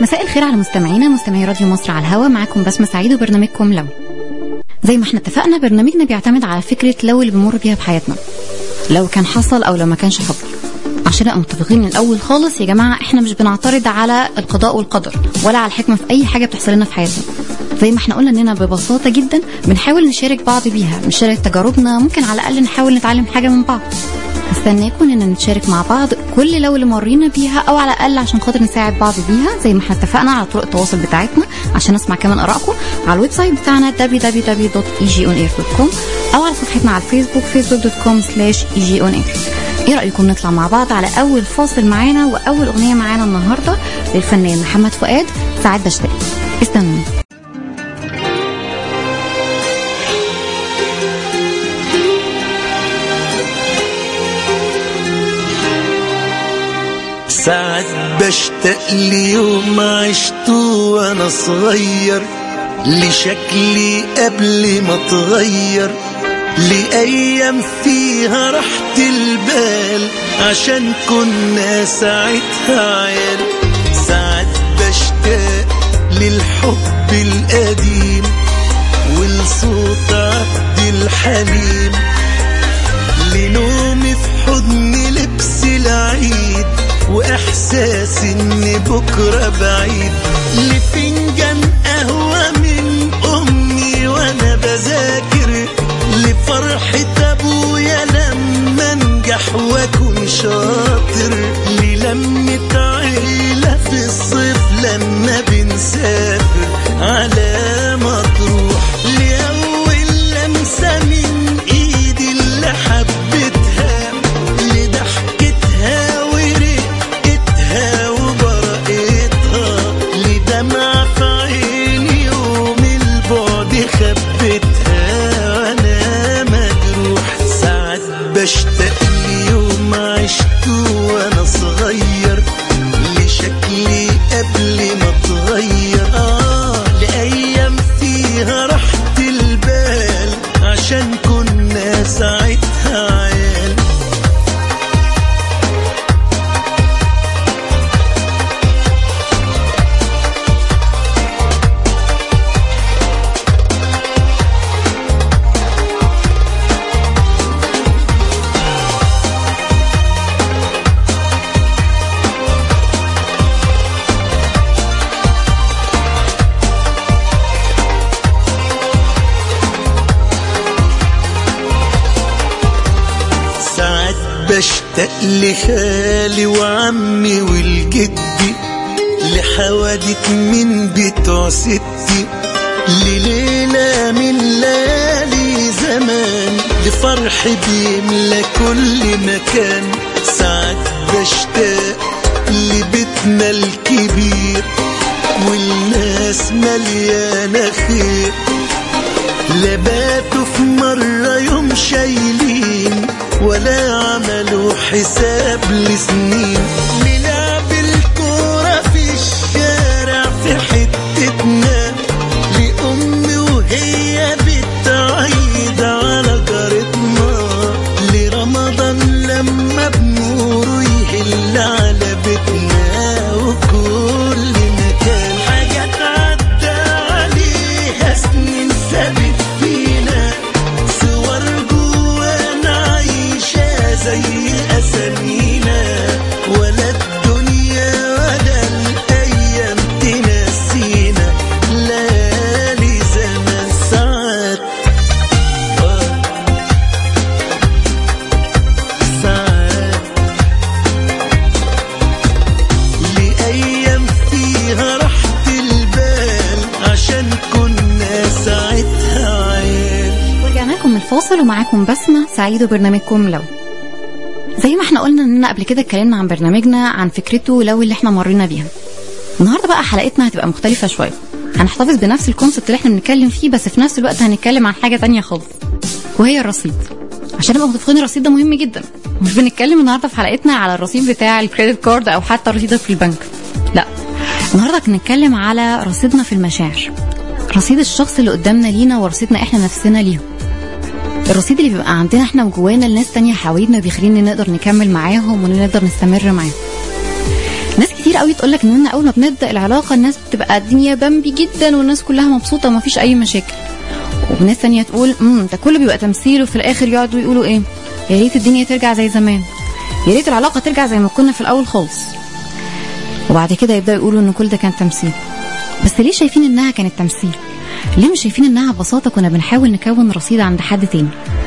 مساء الخير على مستمعينا مستمعي راديو مصر على الهوا معاكم بسمة سعيد وبرنامجكم لو زي ما احنا اتفقنا برنامجنا بيعتمد على فكرة لو اللي بنمر بيها بحياتنا لو كان حصل او لو ما كانش حصل عشان نبقى متفقين من الاول خالص يا جماعه احنا مش بنعترض على القضاء والقدر ولا على الحكمه في اي حاجه بتحصل لنا في حياتنا زي ما احنا قلنا اننا ببساطه جدا بنحاول نشارك بعض بيها نشارك تجاربنا ممكن على الاقل نحاول نتعلم حاجه من بعض استناكم ان نتشارك مع بعض كل لو اللي مرينا بيها او على الاقل عشان خاطر نساعد بعض بيها زي ما احنا اتفقنا على طرق التواصل بتاعتنا عشان اسمع كمان ارائكم على الويب سايت بتاعنا www.egionair.com او على صفحتنا على الفيسبوك facebook.com/egionair ايه رايكم نطلع مع بعض على اول فاصل معانا واول اغنيه معانا النهارده للفنان محمد فؤاد ساعات بشتاق استنوني ساعات بشتاق ليوم عشته وانا صغير لشكلي قبل ما اتغير لأيام فيها راحة البال عشان كنا ساعتها عيال ساعات بشتاق للحب القديم ولصوت عبد الحليم لنومي في حضن لبس العيد واحساس ان بكره بعيد لفنجان قهوه من امي وانا بذاكر لفرحه ابويا لما انجح واكون شاطر للمه عيله في الصيف لما بنسافر على مطروح لاول لمسه من ايدي اللي حبيتها لضحكتها ورقتها وبرقتها لدمع في عيني يوم البعد خبتها وانا مجروح ساعات بشتاق ليوم عشته وانا صغير لشكلي قبل ما اتغير اه لايام فيها راحة البال عشان كنا ساعتها عيال ساعات بشتاق لخالي وعمي والجدي لحوادث من بتوع ستي لليلة من ليالي زمان لفرح بيملى كل مكان ساعات بشتاق لبيتنا الكبير والناس مليانة خير لباتوا في مرة يوم شايلين ولا عملوا حساب لسنين نلعب الكورة في الشارع في حتتنا لأمي وهي بتعيد على جارتنا لرمضان لما بنوره يهل على بيتنا وكل مكان حاجات عدى عليها سنين ثابت فينا صور جوانا عايشة زي أسامينا ولا الدنيا ولا الأيام تنسينا ليالي زمان ساعات آه، ساعات لأيام فيها راحة البال عشان كنا ساعتها عيال ورجعنا لكم من الفاصل ومعاكم بسمة سعيد وبرنامجكم لو زي ما احنا قلنا اننا قبل كده اتكلمنا عن برنامجنا عن فكرته لو اللي احنا مرينا بيها النهارده بقى حلقتنا هتبقى مختلفة شوية هنحتفظ بنفس الكونسبت اللي احنا بنتكلم فيه بس في نفس الوقت هنتكلم عن حاجة تانية خالص وهي الرصيد عشان نبقى متفقين الرصيد ده مهم جدا مش بنتكلم النهارده في حلقتنا على الرصيد بتاع الكريدت كارد او حتى رصيدك في البنك لا النهارده بنتكلم على رصيدنا في المشاعر رصيد الشخص اللي قدامنا لينا ورصيدنا احنا نفسنا ليهم الرصيد اللي بيبقى عندنا احنا وجوانا لناس تانية حوالينا بيخلينا نقدر نكمل معاهم ونقدر نستمر معاهم ناس كتير كتير قوي تقول لك اننا اول ما بنبدا العلاقه الناس بتبقى الدنيا بامبي جدا والناس كلها مبسوطه ومفيش اي مشاكل وناس تانية تقول امم ده كله بيبقى تمثيل وفي الاخر يقعدوا يقولوا ايه يا ريت الدنيا ترجع زي زمان يا ريت العلاقه ترجع زي ما كنا في الاول خالص وبعد كده يبداوا يقولوا ان كل ده كان تمثيل بس ليه شايفين انها كانت تمثيل ليه مش شايفين انها ببساطه كنا بنحاول نكون رصيد عند حد تاني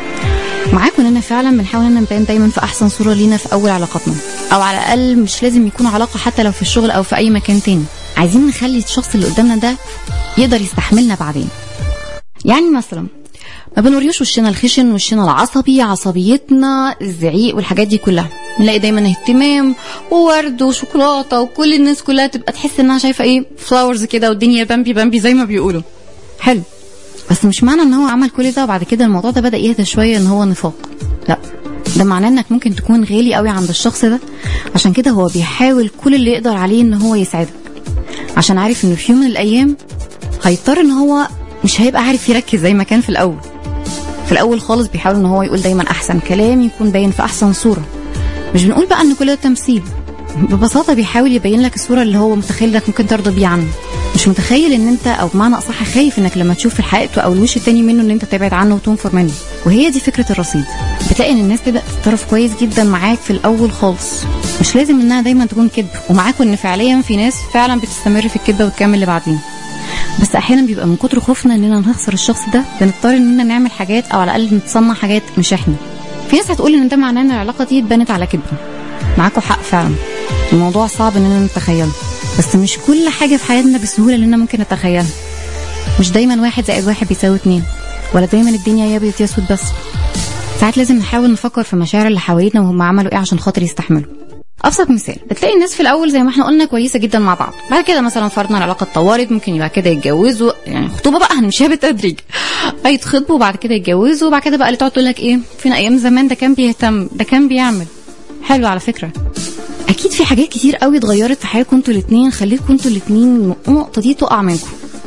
معاكم اننا فعلا بنحاول ان نبان دايما في احسن صوره لينا في اول علاقاتنا او على الاقل مش لازم يكون علاقه حتى لو في الشغل او في اي مكان تاني عايزين نخلي الشخص اللي قدامنا ده يقدر يستحملنا بعدين يعني مثلا ما بنوريوش وشنا الخشن وشنا العصبي عصبيتنا الزعيق والحاجات دي كلها نلاقي دايما اهتمام وورد وشوكولاته وكل الناس كلها تبقى تحس انها شايفه ايه فلاورز كده والدنيا بامبي بامبي زي ما بيقولوا حلو بس مش معنى ان هو عمل كل ده وبعد كده الموضوع ده بدا يهدى شويه ان هو نفاق لا ده معناه انك ممكن تكون غالي قوي عند الشخص ده عشان كده هو بيحاول كل اللي يقدر عليه ان هو يسعدك عشان عارف انه في يوم من الايام هيضطر ان هو مش هيبقى عارف يركز زي ما كان في الاول في الاول خالص بيحاول ان هو يقول دايما احسن كلام يكون باين في احسن صوره مش بنقول بقى ان كل ده تمثيل ببساطه بيحاول يبين لك الصوره اللي هو متخيل انك ممكن ترضى بيه عنه مش متخيل ان انت او بمعنى اصح خايف انك لما تشوف حقيقته او الوش التاني منه ان انت تبعد عنه وتنفر منه وهي دي فكره الرصيد بتلاقي ان الناس تبدا تتصرف كويس جدا معاك في الاول خالص مش لازم انها دايما تكون كذب ومعاكم ان فعليا في ناس فعلا بتستمر في الكذبه وتكمل اللي بعدين بس احيانا بيبقى من كتر خوفنا اننا نخسر الشخص ده بنضطر اننا نعمل حاجات او على الاقل نتصنع حاجات مش احنا في ناس هتقول ان ده معناه ان العلاقه دي اتبنت على كذب معاكم حق فعلا الموضوع صعب اننا نتخيله بس مش كل حاجه في حياتنا بالسهوله اللي انا ممكن اتخيلها مش دايما واحد زائد واحد بيساوي اتنين ولا دايما الدنيا يا ابيض يا اسود بس ساعات لازم نحاول نفكر في مشاعر اللي حوالينا وهم عملوا ايه عشان خاطر يستحملوا ابسط مثال بتلاقي الناس في الاول زي ما احنا قلنا كويسه جدا مع بعض بعد كده مثلا فرضنا العلاقه اتطورت ممكن يبقى كده يتجوزوا يعني خطوبه بقى هنمشيها بالتدريج هيتخطبوا وبعد كده يتجوزوا وبعد كده بقى اللي تقعد تقول لك ايه فين ايام زمان ده كان بيهتم ده كان بيعمل حلو على فكره اكيد في حاجات كتير قوي اتغيرت في حياتكم انتوا الاثنين خليتكم انتوا الاثنين النقطه دي تقع منكم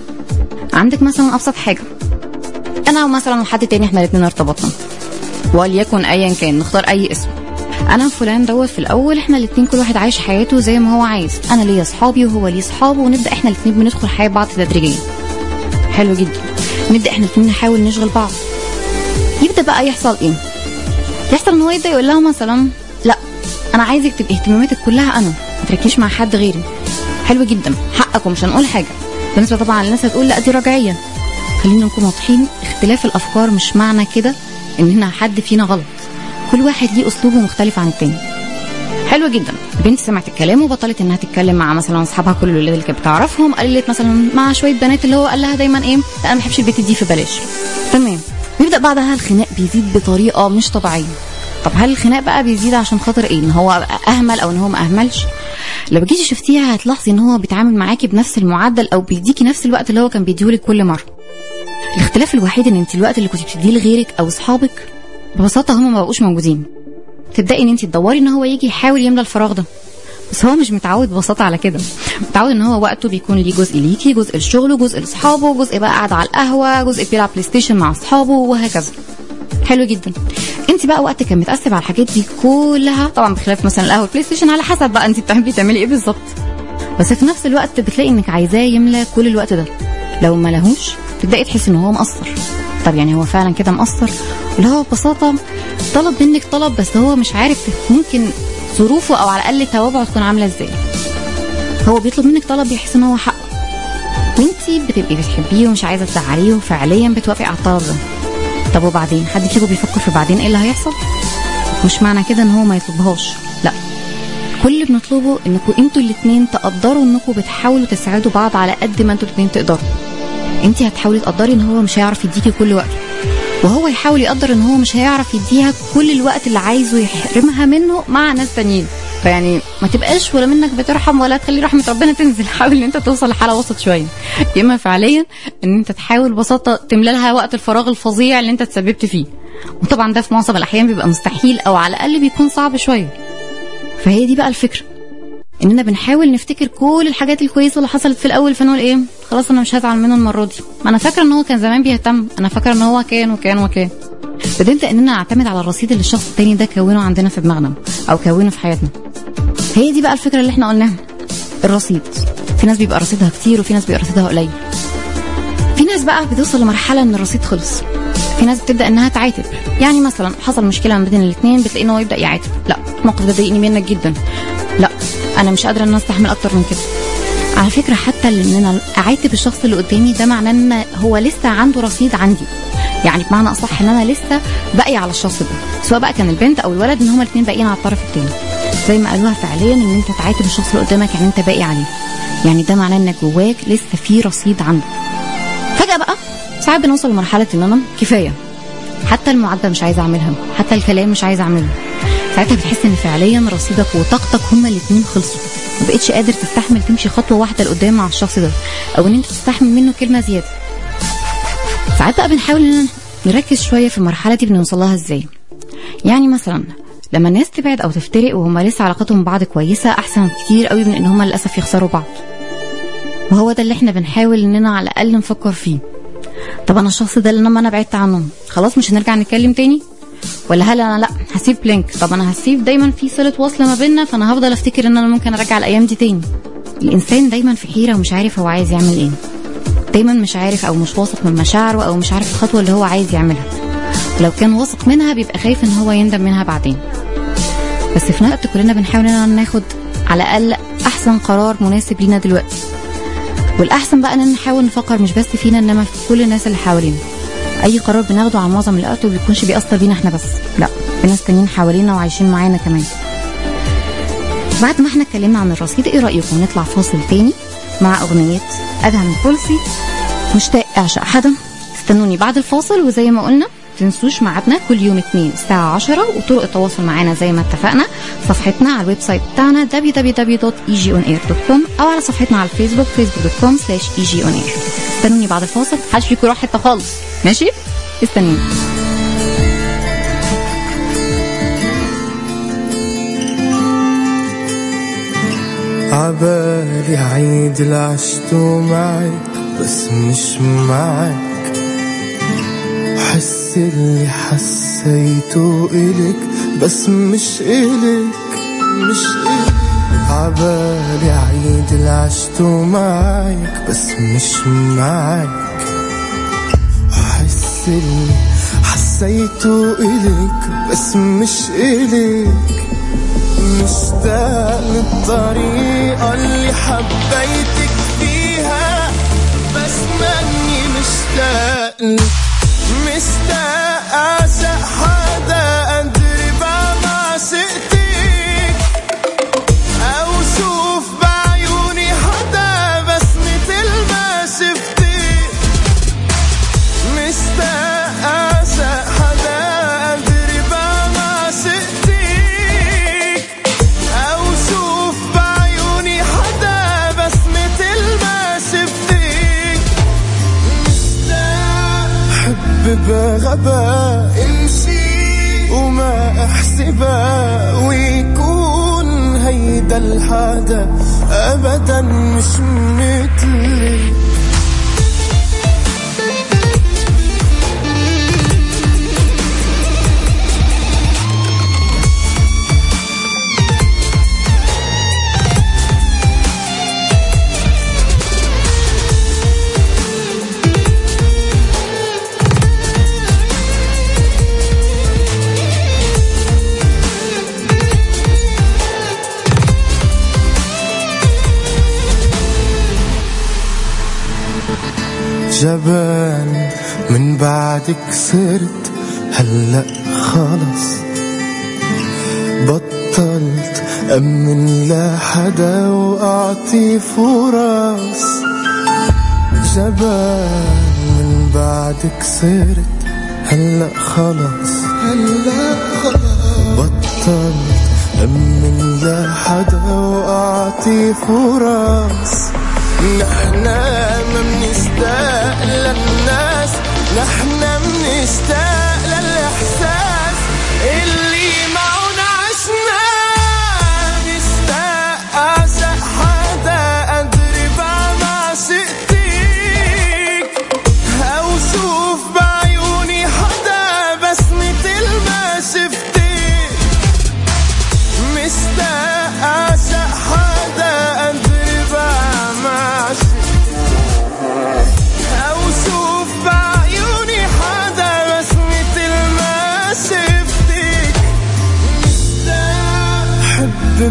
عندك مثلا ابسط حاجه انا ومثلا وحد تاني احنا الاثنين ارتبطنا وليكن ايا كان نختار اي اسم انا وفلان دوت في الاول احنا الاثنين كل واحد عايش حياته زي ما هو عايز انا ليا اصحابي وهو ليه اصحابه ونبدا احنا الاثنين بندخل حياه بعض تدريجيا حلو جدا نبدا احنا الاثنين نحاول نشغل بعض يبدا بقى يحصل ايه يحصل ان هو يبدا يقول لها مثلا لا انا عايزك تبقي اهتماماتك كلها انا ما تركيش مع حد غيري حلو جدا حقك ومش هنقول حاجه بالنسبه طبعا للناس هتقول لا دي رجعيه خلينا نكون واضحين اختلاف الافكار مش معنى كده ان هنا حد فينا غلط كل واحد ليه اسلوبه مختلف عن التاني حلو جدا بنت سمعت الكلام وبطلت انها تتكلم مع مثلا اصحابها كل الولاد اللي كانت بتعرفهم قلت مثلا مع شويه بنات اللي هو قال لها دايما ايه لا انا ما بحبش البيت دي في بلاش تمام بيبدا بعدها الخناق بيزيد بطريقه مش طبيعيه طب هل الخناق بقى بيزيد عشان خاطر ايه ان هو اهمل او ان هو ما اهملش لو جيتي شفتيها هتلاحظي ان هو بيتعامل معاكي بنفس المعدل او بيديكي نفس الوقت اللي هو كان بيديهولك كل مره الاختلاف الوحيد ان انت الوقت اللي كنت بتديه لغيرك او اصحابك ببساطه هم ما بقوش موجودين تبداي ان انت تدوري ان هو يجي يحاول يملى الفراغ ده بس هو مش متعود ببساطه على كده متعود ان هو وقته بيكون ليه جزء ليكي جزء لشغله جزء لاصحابه جزء بقى قاعد على القهوه جزء بيلعب بلاي ستيشن مع اصحابه وهكذا حلو جدا انت بقى وقتك كان متقسم على الحاجات دي كلها طبعا بخلاف مثلا القهوه والبلاي ستيشن على حسب بقى انت بتحبي تعملي ايه بالظبط بس في نفس الوقت بتلاقي انك عايزاه يملى كل الوقت ده لو ما لهوش تبداي تحسي ان هو مقصر طب يعني هو فعلا كده مقصر اللي هو ببساطه طلب منك طلب بس هو مش عارف ممكن ظروفه او على الاقل توابعه تكون عامله ازاي هو بيطلب منك طلب بيحس ان هو حقه وانتي بتبقي بتحبيه ومش عايزه تزعليه وفعليا بتوافقي على الطلب ده طب وبعدين حد فيكم بيفكر في بعدين ايه اللي هيحصل مش معنى كده ان هو ما يطلبهاش لا كل اللي بنطلبه انكم انتوا الاتنين تقدروا انكم بتحاولوا تساعدوا بعض على قد ما انتوا الاتنين تقدروا انت هتحاولي تقدري ان هو مش هيعرف يديكي كل وقت وهو يحاول يقدر ان هو مش هيعرف يديها كل الوقت اللي عايزه يحرمها منه مع ناس تانيين فيعني ما تبقاش ولا منك بترحم ولا تخلي رحمه ربنا تنزل حاول ان انت توصل لحاله وسط شويه يا اما فعليا ان انت تحاول ببساطه تملى لها وقت الفراغ الفظيع اللي انت تسببت فيه وطبعا ده في معظم الاحيان بيبقى مستحيل او على الاقل بيكون صعب شويه فهي دي بقى الفكره اننا بنحاول نفتكر كل الحاجات الكويسه اللي حصلت في الاول فنقول ايه خلاص انا مش هزعل منه المره دي ما انا فاكره ان هو كان زمان بيهتم انا فاكره ان هو كان وكان وكان بنبدا اننا نعتمد على الرصيد اللي الشخص التاني ده كونه عندنا في دماغنا او كونه في حياتنا هي دي بقى الفكره اللي احنا قلناها الرصيد في ناس بيبقى رصيدها كتير وفي ناس بيبقى رصيدها قليل في ناس بقى بتوصل لمرحله ان الرصيد خلص في ناس بتبدا انها تعاتب يعني مثلا حصل مشكله ما بين الاثنين بتلاقي ان هو يبدا يعاتب لا الموقف ده ضايقني منك جدا لا انا مش قادره ان أنا استحمل اكتر من كده على فكره حتى ان انا اعاتب الشخص اللي قدامي ده معناه ان هو لسه عنده رصيد عندي يعني بمعنى اصح ان انا لسه باقي على الشخص ده سواء بقى كان البنت او الولد ان هما الاثنين باقيين على الطرف الثاني زي ما قالوها فعليا ان انت تعاتب الشخص اللي قدامك يعني انت باقي عليه يعني ده معناه انك جواك لسه في رصيد عنده فجاه بقى ساعات بنوصل لمرحله ان انا كفايه حتى المعاتبه مش عايزه اعملها حتى الكلام مش عايزه اعمله ساعتها بتحس ان فعليا رصيدك وطاقتك هما الاثنين خلصوا ما بقتش قادر تستحمل تمشي خطوه واحده لقدام مع الشخص ده او ان انت تستحمل منه كلمه زياده ساعات بقى بنحاول ان نركز شويه في المرحله دي بنوصل لها ازاي يعني مثلا لما الناس تبعد او تفترق وهما لسه علاقتهم ببعض كويسه احسن كتير قوي من ان هما للاسف يخسروا بعض وهو ده اللي احنا بنحاول اننا على الاقل نفكر فيه طب انا الشخص ده اللي لما انا بعدت عنه خلاص مش هنرجع نتكلم تاني ولا هل انا لا هسيب بلينك طب انا هسيب دايما في صله وصل ما بيننا فانا هفضل افتكر ان انا ممكن ارجع الايام دي تاني الانسان دايما في حيره ومش عارف هو عايز يعمل ايه دايما مش عارف او مش واثق من مشاعره او مش عارف الخطوه اللي هو عايز يعملها ولو كان واثق منها بيبقى خايف ان هو يندم منها بعدين بس في نفس الوقت كلنا بنحاول اننا ناخد على الاقل احسن قرار مناسب لينا دلوقتي والاحسن بقى اننا نحاول نفكر مش بس فينا انما في كل الناس اللي حوالينا اي قرار بناخده على معظم الوقت ما بيكونش بيأثر بينا احنا بس لا في ناس تانيين حوالينا وعايشين معانا كمان بعد ما احنا اتكلمنا عن الرصيد ايه رايكم نطلع فاصل تاني مع اغنيه ادهم الفولسي مشتاق اعشق حدا استنوني بعد الفاصل وزي ما قلنا تنسوش ميعادنا كل يوم اثنين الساعة 10 وطرق التواصل معنا زي ما اتفقنا صفحتنا على الويب سايت بتاعنا www.egionair.com أو على صفحتنا على الفيسبوك facebook.com slash egionair استنوني بعد الفاصل محدش فيكم يروح حتة خالص ماشي؟ استنوني عبالي عيد اللي عشته معك بس مش معك حس اللي حسيته إلك بس مش إلك مش إلك عبالي عيد اللي عشته معك بس مش معك حس اللي حسيته إلك بس مش إلك مشتاق للطريقة اللي حبيتك فيها بس ماني مشتاق لك مشتاق أعشق حدا أدري ما سقتك أو شوف بعيوني حدا بس مثل ما شفتك مشتاق أعشق حدا أدري ما سقتك أو شوف بعيوني حدا بس مثل ما شفتك مشتاق حب بغباء امشي وما احسبها ويكون هيدا الحدا ابدا مش مثلي جبان من بعدك صرت هلا خلص بطلت أمن لحدا وأعطي فرص جبان من بعدك صرت هلا خلص هلا خلص بطلت أمن لحدا وأعطي فرص نحنا ما بنشتاق للناس نحنا بنشتاق للإحساس اللي معه عشنا مشتاق أعشق حدا أدري ما شئتك أو شوف بعيوني حدا بس مثل ما شفتك مشتاق أعشق حدا أدري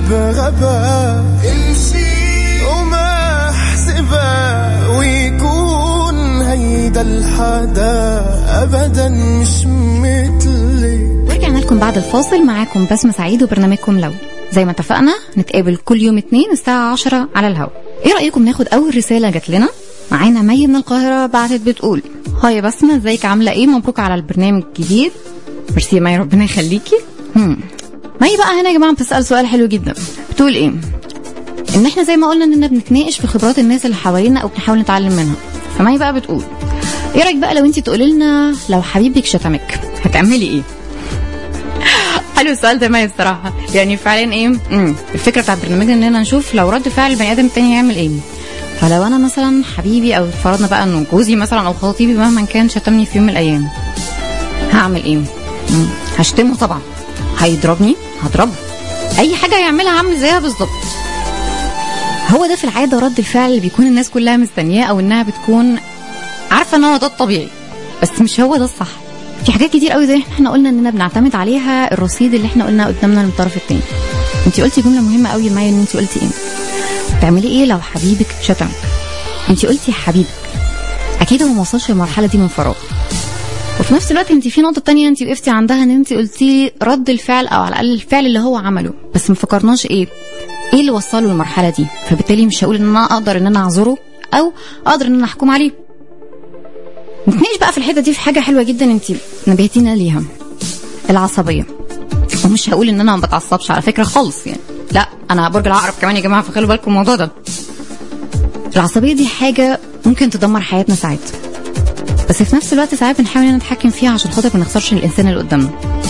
بغباء امشي وما احسبها ويكون هيدا الحدا ابدا مش مثلي ورجعنا لكم بعد الفاصل معاكم بسمة سعيد وبرنامجكم لو زي ما اتفقنا نتقابل كل يوم اتنين الساعة 10 على الهوا ايه رأيكم ناخد أول رسالة جات لنا معانا مي من القاهرة بعتت بتقول هاي يا بسمة ازيك عاملة ايه مبروك على البرنامج الجديد ميرسي يا مي ربنا يخليكي هم. مي بقى هنا يا جماعة بتسأل سؤال حلو جدا بتقول ايه ان احنا زي ما قلنا اننا بنتناقش في خبرات الناس اللي حوالينا او بنحاول نتعلم منها فمي بقى بتقول ايه رايك بقى لو انت تقولي لنا لو حبيبك شتمك هتعملي ايه حلو السؤال ده ما الصراحه يعني فعلا ايه مم. الفكره بتاعت برنامجنا اننا نشوف لو رد فعل البني ادم التاني هيعمل ايه فلو انا مثلا حبيبي او فرضنا بقى انه جوزي مثلا او خطيبي مهما كان شتمني في يوم من الايام هعمل ايه مم. هشتمه طبعا هيضربني هضربه اي حاجه يعملها هعمل زيها بالظبط هو ده في العاده رد الفعل اللي بيكون الناس كلها مستنياه او انها بتكون عارفه ان هو ده الطبيعي بس مش هو ده الصح في حاجات كتير قوي زي ما احنا قلنا اننا بنعتمد عليها الرصيد اللي احنا قلنا قدامنا من الطرف التاني انت قلتي جمله مهمه قوي معايا ان انت قلتي ايه تعملي ايه لو حبيبك شتمك انت قلتي حبيبك اكيد هو ما وصلش للمرحله دي من فراغ وفي نفس الوقت انت في نقطه تانية انت وقفتي عندها ان انت قلتي رد الفعل او على الاقل الفعل اللي هو عمله بس ما فكرناش ايه ايه اللي وصله للمرحله دي فبالتالي مش هقول ان انا اقدر ان انا اعذره او اقدر ان انا احكم عليه نتناقش بقى في الحته دي في حاجه حلوه جدا انت نبهتينا ليها العصبيه ومش هقول ان انا ما بتعصبش على فكره خالص يعني لا انا برج العقرب كمان يا جماعه فخلوا بالكم من الموضوع ده العصبيه دي حاجه ممكن تدمر حياتنا ساعات بس في نفس الوقت ساعات بنحاول ان نتحكم فيها عشان خاطر ما نخسرش الانسان اللي قدامنا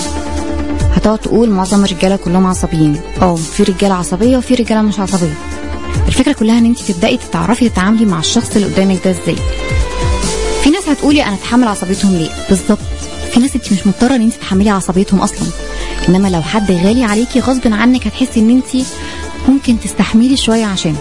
هتقعد تقول معظم الرجاله كلهم عصبيين اه في رجاله عصبيه وفي رجاله مش عصبيه الفكره كلها ان انت تبداي تتعرفي تتعاملي مع الشخص اللي قدامك ده ازاي في ناس هتقولي انا اتحمل عصبيتهم ليه بالظبط في ناس انت مش مضطره ان انت تتحملي عصبيتهم اصلا انما لو حد غالي عليكي غصب عنك هتحسي ان انت ممكن تستحملي شويه عشان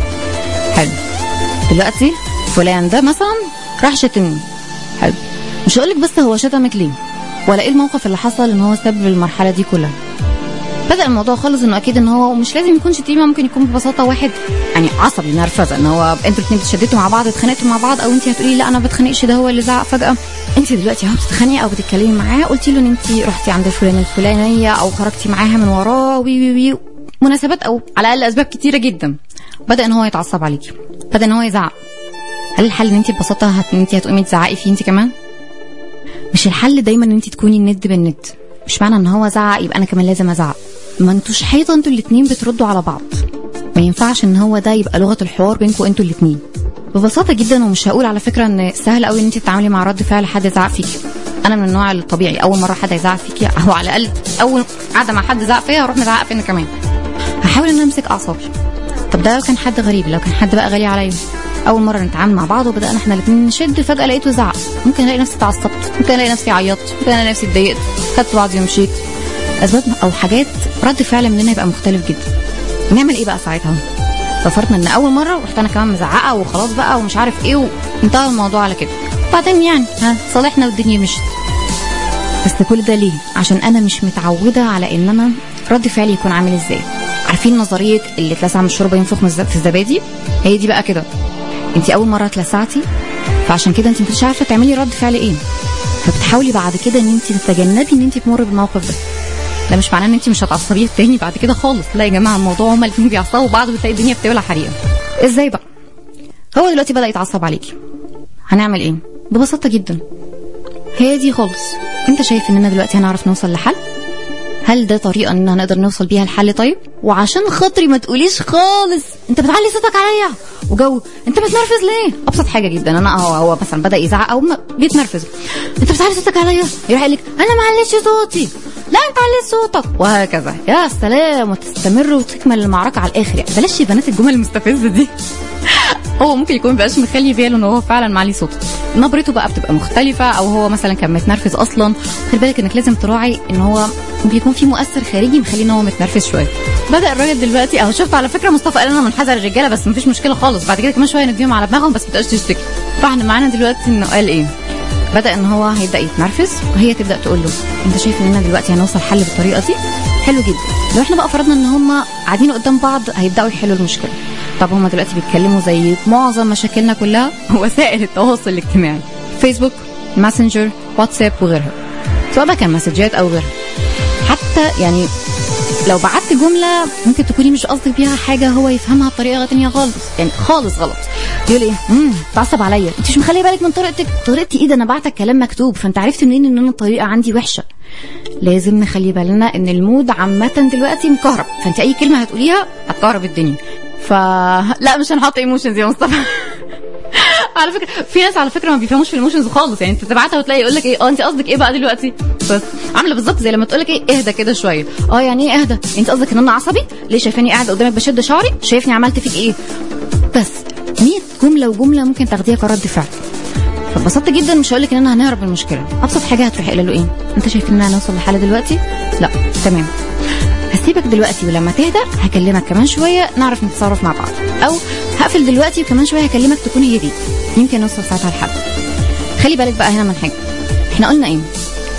حلو دلوقتي فلان ده مثلا راح شتمني حلو مش هقولك بس هو شتمك ليه ولا ايه الموقف اللي حصل ان هو سبب المرحله دي كلها بدا الموضوع خالص انه اكيد ان هو مش لازم يكون شتيمه ممكن يكون ببساطه واحد يعني عصبي نرفزه ان هو انتوا الاثنين بتشدتوا مع بعض اتخانقتوا مع بعض او انت هتقولي لا انا ما بتخانقش ده هو اللي زعق فجاه انت دلوقتي اهو بتتخانقي او بتتكلمي معاه قلتي له ان انت رحتي عند الفلان الفلانيه او خرجتي معاها من وراه وي وي وي مناسبات او على الاقل اسباب كتيره جدا بدا ان هو يتعصب عليكي بدا ان هو يزعق هل الحل ان انت ببساطه هت... انت هتقومي تزعقي فيه انت كمان مش الحل دايما ان انت تكوني الند بالند مش معنى ان هو زعق يبقى انا كمان لازم ازعق ما انتوش حيطه انتوا الاتنين بتردوا على بعض ما ينفعش ان هو ده يبقى لغه الحوار بينكم انتوا الاتنين ببساطه جدا ومش هقول على فكره ان سهل قوي ان انت تتعاملي مع رد فعل حد زعق فيكي انا من النوع الطبيعي اول مره حد يزعق فيكي او على الاقل اول قاعده مع حد زعق فيا هروح مزعق فينا كمان هحاول ان انا امسك اعصابي طب ده لو كان حد غريب لو كان حد بقى غالي عليا اول مره نتعامل مع بعض وبدانا احنا الاثنين نشد فجاه لقيته زعق ممكن الاقي نفسي اتعصبت ممكن الاقي نفسي عيطت ممكن الاقي نفسي اتضايقت خدت بعضي ومشيت اسباب او حاجات رد فعل مننا يبقى مختلف جدا نعمل ايه بقى ساعتها ففرضنا ان اول مره رحت انا كمان مزعقه وخلاص بقى ومش عارف ايه وانتهى الموضوع على كده بعدين يعني ها صالحنا والدنيا مشت بس كل ده ليه عشان انا مش متعوده على ان انا رد فعلي يكون عامل ازاي عارفين نظريه اللي اتلسع من الشوربه ينفخ من الز- في الزبادي هي دي بقى كده انت اول مره اتلسعتي فعشان كده انت مش عارفه تعملي رد فعل ايه فبتحاولي بعد كده ان انت تتجنبي ان انت تمر بالموقف ده ده مش معناه ان انت مش هتعصبيه تاني بعد كده خالص لا يا جماعه الموضوع هما الاثنين بيعصبوا بعض وتلاقي الدنيا بتولع حريقه ازاي بقى هو دلوقتي بدا يتعصب عليكي هنعمل ايه ببساطه جدا هي دي خالص انت شايف اننا دلوقتي هنعرف نوصل لحل هل ده طريقه ان نقدر نوصل بيها لحل طيب وعشان خاطري ما تقوليش خالص انت بتعلي صوتك عليا وجو انت بتنرفز ليه ابسط حاجه جدا انا هو هو مثلا بدا يزعق او ما- بيتنرفز انت بتعلي صوتك عليا يروح يقول لك انا ما عليتش صوتي لا انت عليت صوتك وهكذا يا سلام وتستمر وتكمل المعركه على الاخر يعني بلاش يا بنات الجمل المستفزه دي هو ممكن يكون مبقاش مخلي باله ان هو فعلا معلي صوته نبرته بقى بتبقى مختلفه او هو مثلا كان متنرفز اصلا خلي بالك انك لازم تراعي ان هو بيكون في مؤثر خارجي مخليه ان هو متنرفز شويه بدا الراجل دلوقتي اهو شفت على فكره مصطفى قال انا منحازه للرجاله بس مفيش مشكله خالص بعد كده كمان شويه نديهم على دماغهم بس ما تبقاش تشتكي فاحنا معانا دلوقتي انه قال ايه بدا ان هو هيبدا يتنرفز وهي تبدا تقول له انت شايف اننا دلوقتي هنوصل حل بالطريقه دي حلو جدا لو احنا بقى فرضنا ان هم قاعدين قدام بعض هيبداوا يحلوا المشكله طب هم دلوقتي بيتكلموا زي معظم مشاكلنا كلها وسائل التواصل الاجتماعي فيسبوك ماسنجر واتساب وغيرها سواء بقى كان مسجات او غيرها حتى يعني لو بعت جملة ممكن تكوني مش قصدك بيها حاجة هو يفهمها بطريقة تانية خالص يعني خالص غلط يقول ايه امم تعصب عليا انت مش مخليه بالك من طريقتك طريقتي ايه ده انا بعتك كلام مكتوب فانت عرفت منين ان انا الطريقة عندي وحشة لازم نخلي بالنا ان المود عامة دلوقتي مكهرب فانت اي كلمة هتقوليها هتكهرب الدنيا ف لا مش هنحط ايموشنز يا مصطفى على فكره في ناس على فكره ما بيفهموش في الايموشنز خالص يعني انت تبعتها وتلاقي يقول لك ايه اه انت قصدك ايه بقى دلوقتي بس عامله بالظبط زي لما تقول لك ايه اهدى كده شويه اه يعني ايه اهدى انت قصدك ان انا عصبي ليه شايفاني قاعد قدامك بشد شعري شايفني عملت فيك ايه بس 100 جمله وجمله ممكن تاخديها كرد فعل فاتبسطت جدا مش هقول لك ان انا هنهرب من المشكله ابسط حاجه هتروحي قايله له ايه انت شايف ان انا هنوصل لحل دلوقتي لا تمام هسيبك دلوقتي ولما تهدى هكلمك كمان شويه نعرف نتصرف مع بعض او هقفل دلوقتي وكمان شويه هكلمك تكون هديت يمكن نوصل ساعتها لحل خلي بالك بقى هنا من حاجه احنا قلنا ايه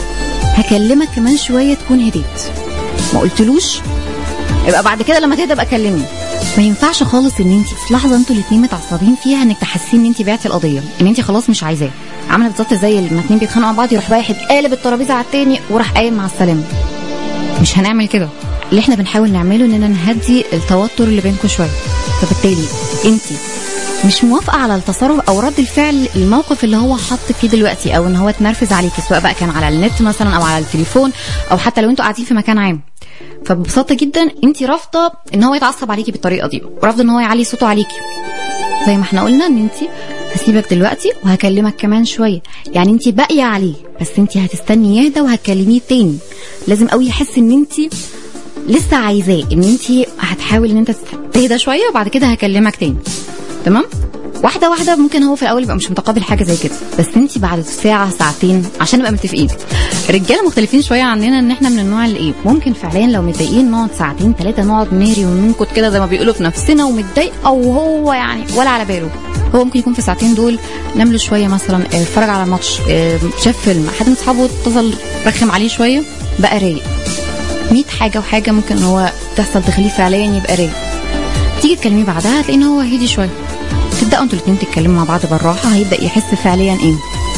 هكلمك كمان شويه تكون هديت ما قلتلوش يبقى بعد كده لما تهدى بقى كلمني ما ينفعش خالص ان انت في لحظه انتوا الاثنين متعصبين فيها انك تحسين ان انت بعتي القضيه ان انت خلاص مش عايزاه عامله بالظبط زي لما اتنين بيتخانقوا مع بعض يروح واحد قالب الترابيزه على التاني وراح قايم مع السلامه مش هنعمل كده اللي احنا بنحاول نعمله اننا نهدي التوتر اللي بينكم شويه فبالتالي انت مش موافقه على التصرف او رد الفعل الموقف اللي هو حطك فيه دلوقتي او ان هو اتنرفز عليكي سواء بقى كان على النت مثلا او على التليفون او حتى لو انتوا قاعدين في مكان عام فببساطه جدا انت رافضه ان هو يتعصب عليكي بالطريقه دي ورافضه ان هو يعلي صوته عليكي زي ما احنا قلنا ان انت هسيبك دلوقتي وهكلمك كمان شويه يعني انت باقيه عليه بس انت هتستني يهدى وهتكلميه تاني لازم قوي يحس ان انت لسه عايزاه ان انت هتحاول ان انت تهدى شويه وبعد كده هكلمك تاني تمام واحده واحده ممكن هو في الاول يبقى مش متقبل حاجه زي كده بس انت بعد ساعه ساعتين عشان نبقى متفقين الرجاله مختلفين شويه عننا ان احنا من النوع اللي ايه ممكن فعليا لو متضايقين نقعد ساعتين ثلاثه نقعد نهري وننكت كده زي ما بيقولوا في نفسنا ومتضايق او هو يعني ولا على باله هو ممكن يكون في الساعتين دول نام له شويه مثلا اه، اتفرج على ماتش اه، شاف فيلم حد من اصحابه اتصل رخم عليه شويه بقى رايق 100 حاجه وحاجه ممكن ان هو تحصل تخليه فعليا يبقى رايق تيجي تكلميه بعدها هتلاقي ان هو هدي شويه تبداوا انتوا الاثنين تتكلموا مع بعض بالراحه هيبدا يحس فعليا ايه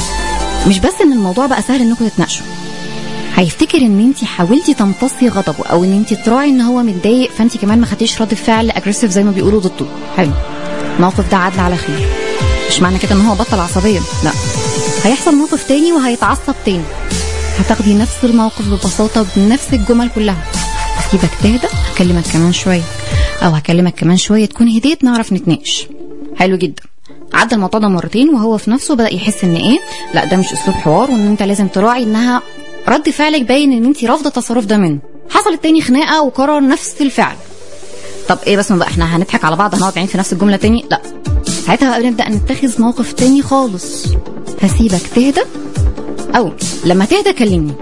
مش بس ان الموضوع بقى سهل انكم تتناقشوا هيفتكر ان انت حاولتي تمتصي غضبه او ان انت تراعي ان هو متضايق فانت كمان ما خدتيش رد فعل اجريسيف زي ما بيقولوا ضده حلو الموقف ده عدى على خير مش معنى كده ان هو بطل عصبيه لا هيحصل موقف تاني وهيتعصب تاني هتاخدي نفس الموقف ببساطه بنفس الجمل كلها هسيبك تهدى هكلمك كمان شويه او هكلمك كمان شويه تكون هديت نعرف نتناقش حلو جدا عدى الموضوع ده مرتين وهو في نفسه بدا يحس ان ايه لا ده مش اسلوب حوار وان انت لازم تراعي انها رد فعلك باين ان انت رافضه التصرف ده منه حصلت تاني خناقه وكرر نفس الفعل طب ايه بس ما بقى احنا هنضحك على بعض هنقعد نعيد في نفس الجمله تاني لا ساعتها بقى بنبدا نتخذ موقف تاني خالص هسيبك تهدى او لما تهدى كلمني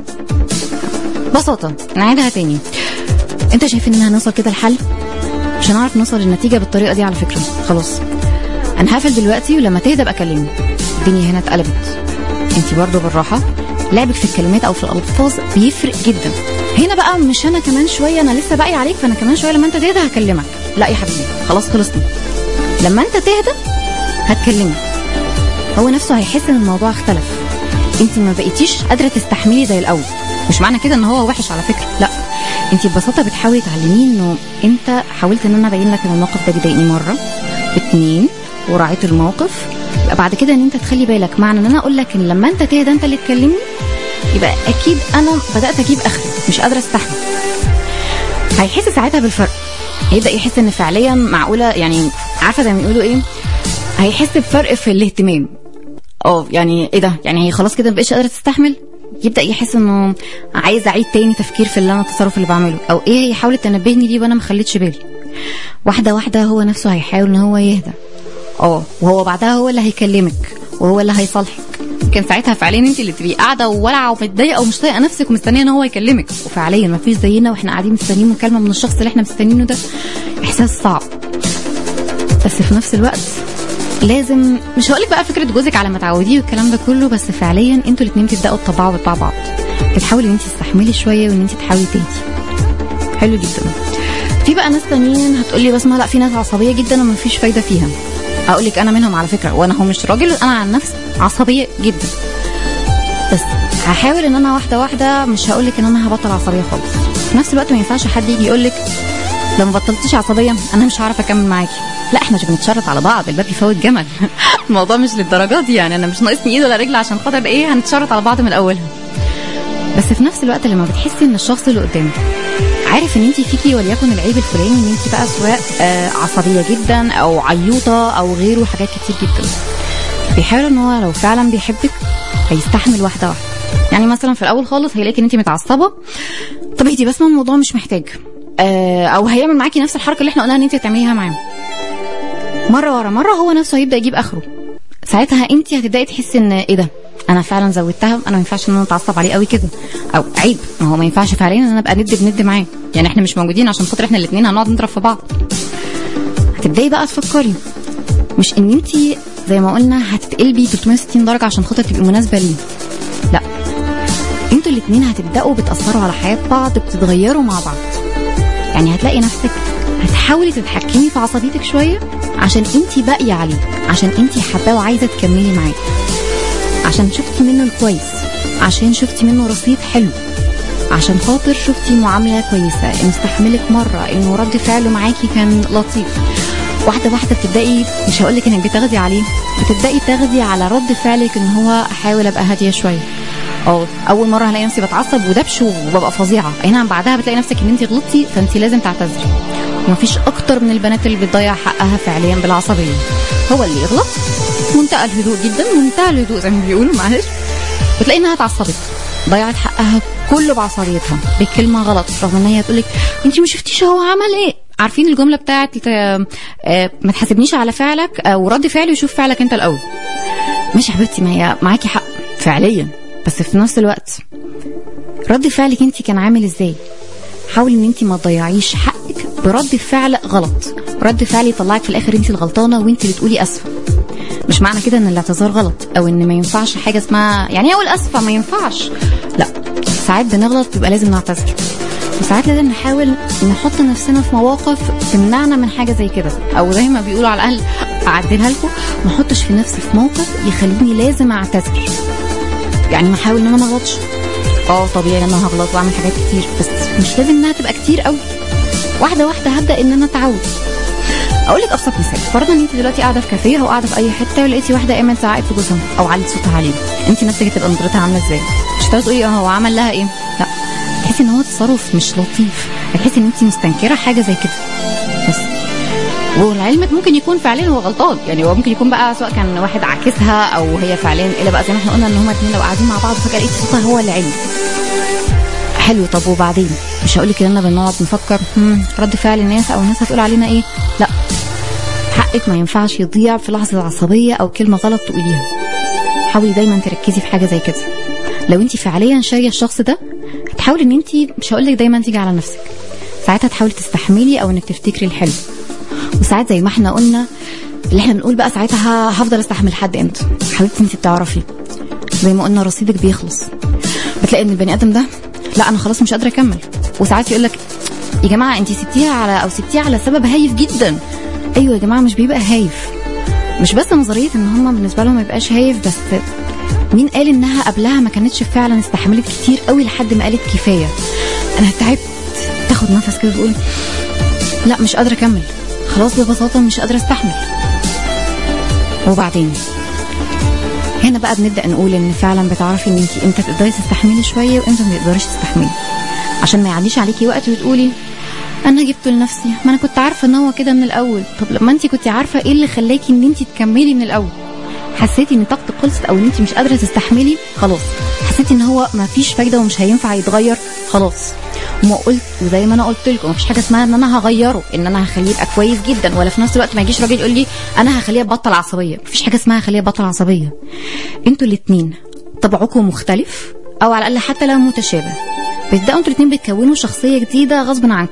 ببساطه نعيدها تاني انت شايف ان هنوصل كده الحل مش هنعرف نوصل للنتيجه بالطريقه دي على فكره خلاص انا هقفل دلوقتي ولما تهدى بقى كلمني الدنيا هنا اتقلبت انت برضو بالراحه لعبك في الكلمات او في الالفاظ بيفرق جدا هنا بقى مش انا كمان شويه انا لسه باقي عليك فانا كمان شويه لما انت تهدى هكلمك لا يا حبيبي خلاص خلصنا لما انت تهدى هتكلمني هو نفسه هيحس ان الموضوع اختلف انت ما بقيتيش قادره تستحملي زي الاول مش معنى كده ان هو وحش على فكره لا انت ببساطه بتحاولي تعلميه انه انت حاولت ان انا ابين لك ان الموقف ده بيضايقني مره اتنين وراعيت الموقف يبقى بعد كده ان انت تخلي بالك معنى ان انا اقول لك ان لما انت تهدى انت اللي تكلمني يبقى اكيد انا بدات اجيب اخري مش قادره استحمل هيحس ساعتها بالفرق هيبدا يحس ان فعليا معقوله يعني عارفه زي ما بيقولوا ايه هيحس بفرق في الاهتمام اه يعني ايه ده يعني هي خلاص كده مبقتش قادره تستحمل يبدا يحس انه عايز اعيد تاني تفكير في اللي انا التصرف اللي بعمله او ايه هي حاولت تنبهني ليه وانا ما خليتش بالي واحده واحده هو نفسه هيحاول ان هو يهدى اه وهو بعدها هو اللي هيكلمك وهو اللي هيصالحك كان ساعتها فعليا انت اللي تبقي قاعده وولعه ومتضايقه ومش طايقه نفسك ومستنيه ان هو يكلمك وفعليا ما فيش زينا واحنا قاعدين مستنيين مكالمه من الشخص اللي احنا مستنيينه ده احساس صعب بس في نفس الوقت لازم مش هقولك بقى فكره جوزك على ما تعوديه والكلام ده كله بس فعليا انتوا الاثنين تبداوا تطبعوا بطبع بعض بتحاولي ان انت تستحملي شويه وان انت تحاولي تهدي حلو جدا في بقى ناس تانيين هتقولي بس ما لا في ناس عصبيه جدا وما فيش فايده فيها اقول لك انا منهم على فكره وانا هو مش راجل انا عن نفسي عصبيه جدا بس هحاول ان انا واحده واحده مش هقول لك ان انا هبطل عصبيه خالص في نفس الوقت ما ينفعش حد يجي يقول لك لو ما بطلتيش عصبيه انا مش هعرف اكمل معاكي لا احنا مش بنتشرط على بعض الباب يفوت جمل الموضوع مش للدرجات دي يعني انا مش ناقصني ايد ولا رجل عشان خاطر ايه هنتشرط على بعض من اولها بس في نفس الوقت لما بتحسي ان الشخص اللي قدامك عارف ان انت فيكي وليكن العيب الفلاني ان انت بقى سواء آه عصبيه جدا او عيوطه او غيره حاجات كتير جدا بيحاول ان هو لو فعلا بيحبك هيستحمل واحده واحده يعني مثلا في الاول خالص هيلاقي ان انت متعصبه طب اهدي بس ما الموضوع مش محتاج آه او هيعمل معاكي نفس الحركه اللي احنا قلنا ان انت تعمليها معاه مره ورا مره هو نفسه هيبدا يجيب اخره ساعتها انت هتبداي تحسي ان ايه ده انا فعلا زودتها انا ما ينفعش ان انا اتعصب عليه قوي كده او عيب ما هو ما ينفعش فعليا ان انا ابقى ند بند معاه يعني احنا مش موجودين عشان خاطر احنا الاثنين هنقعد نضرب في بعض هتبداي بقى تفكري مش ان انت زي ما قلنا هتتقلبي 360 درجه عشان خاطر تبقي مناسبه ليه لا انتوا الاثنين هتبداوا بتاثروا على حياه بعض بتتغيروا مع بعض يعني هتلاقي نفسك هتحاولي تتحكمي في عصبيتك شويه عشان انت باقيه عليه عشان انت حباه وعايزه تكملي معاه عشان شفتي منه الكويس عشان شفتي منه رصيد حلو عشان خاطر شفتي معاملة كويسة انه استحملك مرة انه رد فعله معاكي كان لطيف واحدة واحدة بتبدأي مش هقولك انك بتاخدي عليه بتبدأي تاخدي على رد فعلك ان هو احاول ابقى هادية شوية اه اول مره هلاقي نفسي بتعصب ودبش وببقى فظيعه اي نعم بعدها بتلاقي نفسك ان انت غلطتي فانت لازم تعتذري ومفيش اكتر من البنات اللي بتضيع حقها فعليا بالعصبيه هو اللي يغلط منتهى الهدوء جدا منتهى الهدوء زي ما بيقولوا معلش وتلاقي انها اتعصبت ضيعت حقها كله بعصبيتها بكلمه غلط رغم ان هي تقول لك انت ما شفتيش هو عمل ايه عارفين الجمله بتاعت آه، آه، ما تحاسبنيش على فعلك او رد فعلي وشوف فعلك انت الاول ماشي يا حبيبتي ما هي معاكي حق فعليا بس في نفس الوقت رد فعلك انت كان عامل ازاي حاولي ان انت ما تضيعيش حقك برد فعل غلط رد فعل يطلعك في الاخر انت الغلطانه وانت اللي تقولي اسفه مش معنى كده ان الاعتذار غلط او ان ما ينفعش حاجه اسمها يعني ايه اقول اسفه ما ينفعش لا ساعات بنغلط يبقى لازم نعتذر وساعات لازم نحاول نحط نفسنا في مواقف تمنعنا من حاجه زي كده او زي ما بيقولوا على الاقل اعدلها لكم ما احطش في نفسي في موقف يخليني لازم اعتذر يعني احاول ان انا ما اغلطش اه طبيعي ان انا هغلط واعمل حاجات كتير بس مش لازم انها تبقى كتير قوي واحده واحده هبدا ان انا اتعود اقول لك ابسط مثال فرضا ان انت دلوقتي قاعده في كافيه او قاعده في اي حته ولقيتي واحده قامت زعقت في جوزها او علت صوتها عليه انت نفسك هتبقى نظرتها عامله ازاي مش هتقعدي تقولي اه هو عمل لها ايه لا تحسي ان هو تصرف مش لطيف هتحسي ان انت مستنكره حاجه زي كده بس ولعلمك ممكن يكون فعليا هو غلطان يعني هو ممكن يكون بقى سواء كان واحد عاكسها او هي فعليا الا بقى زي ما احنا قلنا ان هما اتنين لو قاعدين مع بعض فجاه لقيتي صوتها هو اللي علم حلو طب وبعدين مش هقول لك ان انا بنقعد نفكر هم رد فعل الناس او الناس هتقول علينا ايه لا حقك ما ينفعش يضيع في لحظه عصبيه او كلمه غلط تقوليها حاولي دايما تركزي في حاجه زي كده لو انت فعليا شاريه الشخص ده هتحاولي ان انت مش هقول لك دايما تيجي على نفسك ساعتها تحاولي تستحملي او انك تفتكري الحلو وساعات زي ما احنا قلنا اللي احنا بنقول بقى ساعتها هفضل استحمل حد امتى حبيبتي انت بتعرفي زي ما قلنا رصيدك بيخلص بتلاقي ان البني ادم ده لا انا خلاص مش قادره اكمل وساعات يقول لك يا جماعه انت سبتيها على او سبتيها على سبب هايف جدا ايوه يا جماعه مش بيبقى هايف مش بس نظريه ان هم بالنسبه لهم ما يبقاش هايف بس مين قال انها قبلها ما كانتش فعلا استحملت كتير قوي لحد ما قالت كفايه انا تعبت تاخد نفس كده تقول لا مش قادره اكمل خلاص ببساطه مش قادره استحمل وبعدين هنا بقى بنبدا نقول ان فعلا بتعرفي ان انت امتى تقدري تستحملي شويه وامتى ما تقدريش تستحملي عشان ما يعديش عليكي وقت وتقولي انا جبته لنفسي ما انا كنت عارفه ان هو كده من الاول طب لما انت كنت عارفه ايه اللي خلاكي ان انت تكملي من الاول حسيتي ان طاقتك خلصت او ان انت مش قادره تستحملي خلاص حسيتي ان هو ما فيش فايده ومش هينفع يتغير خلاص وما قلت وزي ما انا قلت لكم مفيش حاجه اسمها ان انا هغيره ان انا هخليه يبقى كويس جدا ولا في نفس الوقت ما يجيش راجل يقول لي انا هخليه يبطل عصبيه مفيش حاجه اسمها هخليه يبطل عصبيه انتوا الاثنين طبعكم مختلف او على الاقل حتى لو متشابه بتبداوا انتوا الاثنين بتكونوا شخصيه جديده غصب عنكم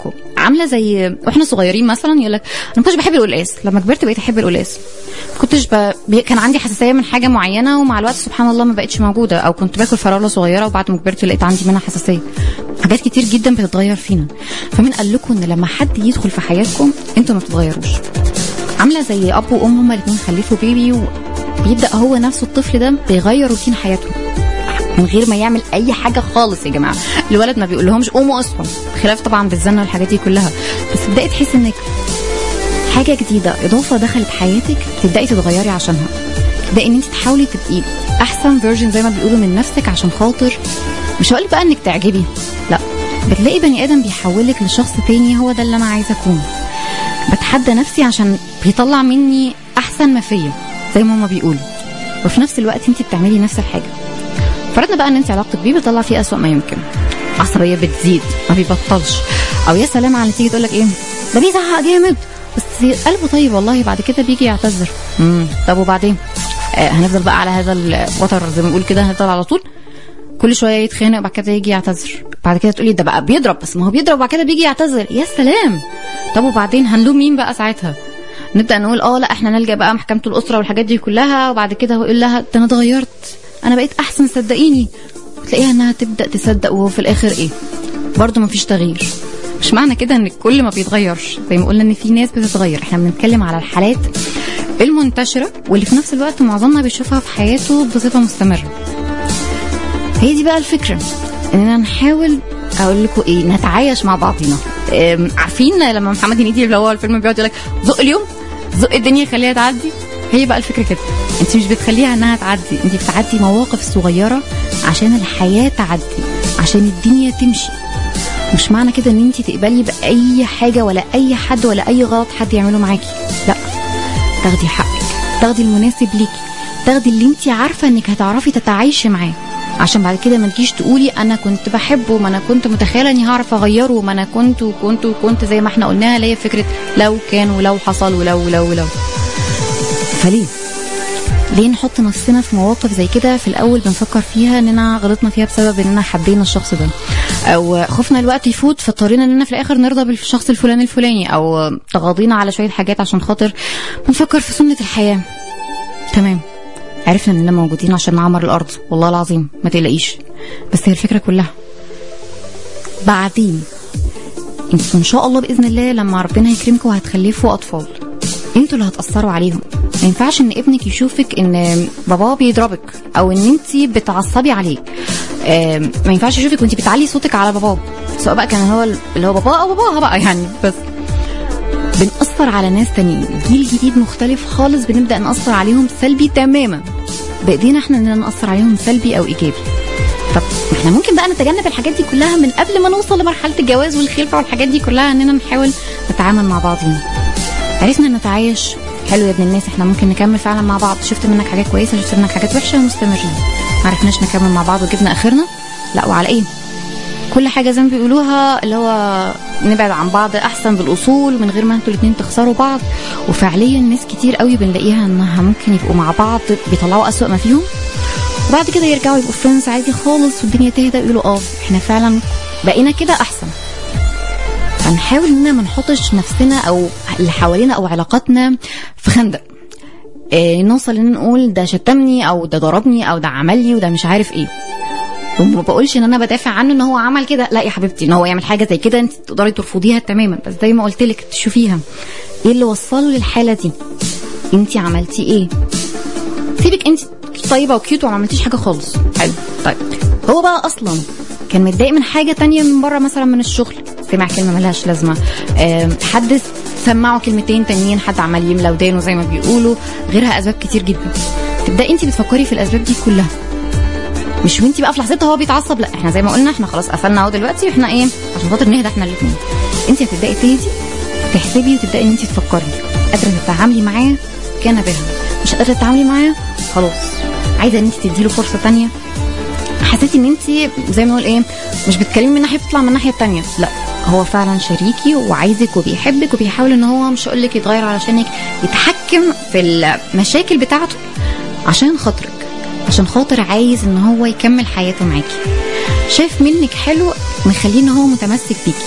عامله زي واحنا صغيرين مثلا يقول لك انا ما كنتش بحب القلقاس لما كبرت بقيت احب القلقاس ما كنتش ب... بي- كان عندي حساسيه من حاجه معينه ومع الوقت سبحان الله ما بقتش موجوده او كنت باكل فراوله صغيره وبعد ما كبرت لقيت عندي منها حساسيه حاجات كتير جدا بتتغير فينا فمين قال لكم ان لما حد يدخل في حياتكم انتوا ما بتتغيروش عامله زي اب وام هما الاثنين خلفوا بيبي وبيبدا هو نفسه الطفل ده بيغير روتين حياته من غير ما يعمل اي حاجه خالص يا جماعه الولد ما بيقول لهمش قوموا اصلا بخلاف طبعا بالزن والحاجات دي كلها بس تبداي تحسي انك حاجه جديده اضافه دخلت حياتك تبداي تتغيري عشانها تبداي ان انت تحاولي تبقي احسن فيرجن زي ما بيقولوا من نفسك عشان خاطر مش هقول بقى انك تعجبي لا بتلاقي بني ادم بيحولك لشخص تاني هو ده اللي انا عايزه اكون بتحدى نفسي عشان بيطلع مني احسن ما فيا زي ما هما بيقولوا وفي نفس الوقت انت بتعملي نفس الحاجه فرضنا بقى ان انت علاقتك بيه بيطلع فيه اسوأ ما يمكن عصبيه بتزيد ما بيبطلش او يا سلام على تيجي تقول لك ايه ده بيزعق جامد بس قلبه طيب والله بعد كده بيجي يعتذر امم طب وبعدين آه هنفضل بقى على هذا الوتر زي ما بنقول كده هنفضل على طول كل شويه يتخانق وبعد كده يجي يعتذر بعد كده تقولي ده بقى بيضرب بس ما هو بيضرب وبعد كده بيجي يعتذر يا سلام طب وبعدين هنلوم مين بقى ساعتها نبدا نقول اه لا احنا نلجا بقى محكمه الاسره والحاجات دي كلها وبعد كده هو يقول لها ده انا اتغيرت انا بقيت احسن صدقيني وتلاقيها انها تبدا تصدق وهو في الاخر ايه برضه مفيش تغيير مش معنى كده ان الكل ما بيتغيرش زي ما قلنا ان في ناس بتتغير احنا بنتكلم على الحالات المنتشره واللي في نفس الوقت معظمنا بيشوفها في حياته بصفه مستمره هي دي بقى الفكره اننا نحاول اقول لكم ايه نتعايش مع بعضينا أم، عارفين لما محمد هنيدي اللي هو الفيلم بيقعد يقول لك زق اليوم زق الدنيا خليها تعدي هي بقى الفكره كده انت مش بتخليها انها تعدي انت بتعدي مواقف صغيره عشان الحياه تعدي عشان الدنيا تمشي مش معنى كده ان انت تقبلي باي حاجه ولا اي حد ولا اي غلط حد يعمله معاكي لا تاخدي حقك تاخدي المناسب ليكي تاخدي اللي انت عارفه انك هتعرفي تتعايشي معاه عشان بعد كده ما تجيش تقولي انا كنت بحبه ما انا كنت متخيله اني هعرف اغيره ما انا كنت وكنت وكنت زي ما احنا قلناها اللي هي فكره لو كان ولو حصل ولو ولو ولو فليه ليه نحط نفسنا في مواقف زي كده في الاول بنفكر فيها اننا غلطنا فيها بسبب اننا حبينا الشخص ده او خفنا الوقت يفوت فاضطرينا اننا في الاخر نرضى بالشخص الفلاني الفلاني او تغاضينا على شويه حاجات عشان خاطر بنفكر في سنه الحياه تمام عرفنا اننا موجودين عشان نعمر الارض والله العظيم ما تقلقيش بس هي الفكره كلها بعدين انتوا ان شاء الله باذن الله لما ربنا يكرمكم وهتخلفوا اطفال انتوا اللي هتاثروا عليهم ما ينفعش ان ابنك يشوفك ان باباه بيضربك او ان انت بتعصبي عليه آم، ما ينفعش يشوفك وانت بتعلي صوتك على باباه سواء بقى كان هو اللي هو باباه او باباها بقى يعني بس بنأثر على ناس تانيين جيل جديد مختلف خالص بنبدأ نأثر عليهم سلبي تماما بإيدينا احنا اننا نأثر عليهم سلبي أو إيجابي طب ما احنا ممكن بقى نتجنب الحاجات دي كلها من قبل ما نوصل لمرحلة الجواز والخلفة والحاجات دي كلها اننا نحاول نتعامل مع بعضينا عرفنا نتعايش حلو يا ابن الناس احنا ممكن نكمل فعلا مع بعض شفت منك حاجات كويسة شفت منك حاجات وحشة ومستمرين ما عرفناش نكمل مع بعض وجبنا آخرنا لا وعلى ايه كل حاجه زي ما بيقولوها اللي هو نبعد عن بعض احسن بالاصول من غير ما انتوا الاثنين تخسروا بعض وفعليا ناس كتير قوي بنلاقيها انها ممكن يبقوا مع بعض بيطلعوا اسوأ ما فيهم وبعد كده يرجعوا يبقوا فريندز عادي خالص والدنيا تهدى يقولوا اه احنا فعلا بقينا كده احسن فنحاول اننا ما نحطش نفسنا او اللي حوالينا او علاقاتنا في خندق إيه نوصل ان نقول ده شتمني او ده ضربني او ده عمل لي وده مش عارف ايه وما بقولش ان انا بدافع عنه ان هو عمل كده لا يا حبيبتي ان هو يعمل حاجه زي كده انت تقدري ترفضيها تماما بس زي ما قلت لك تشوفيها ايه اللي وصله للحاله دي انت عملتي ايه سيبك انت طيبه وكيوت وما عملتيش حاجه خالص حلو طيب هو بقى اصلا كان متضايق من حاجه تانية من بره مثلا من الشغل سمع كلمه ملهاش لازمه آم، حد سمعه كلمتين تانيين حد عمال يملى ودانه زي ما بيقولوا غيرها اسباب كتير جدا تبداي انت بتفكري في الاسباب دي كلها مش وانتي بقى في لحظتها هو بيتعصب لا احنا زي ما قلنا احنا خلاص قفلنا اهو دلوقتي واحنا ايه عشان خاطر نهدى احنا الاثنين انت هتبداي تهدي تحسبي وتبداي ان انت تفكري قادره تتعاملي معاه كان بها مش قادره تتعاملي معاه خلاص عايزه ان انت تديله فرصه تانية حسيتي ان انت زي ما نقول ايه مش بتكلمي من ناحيه بتطلع من الناحيه التانية لا هو فعلا شريكي وعايزك وبيحبك وبيحاول ان هو مش هقول لك يتغير علشانك يتحكم في المشاكل بتاعته عشان خاطرك عشان خاطر عايز ان هو يكمل حياته معاكي شايف منك حلو مخليه ان هو متمسك بيكي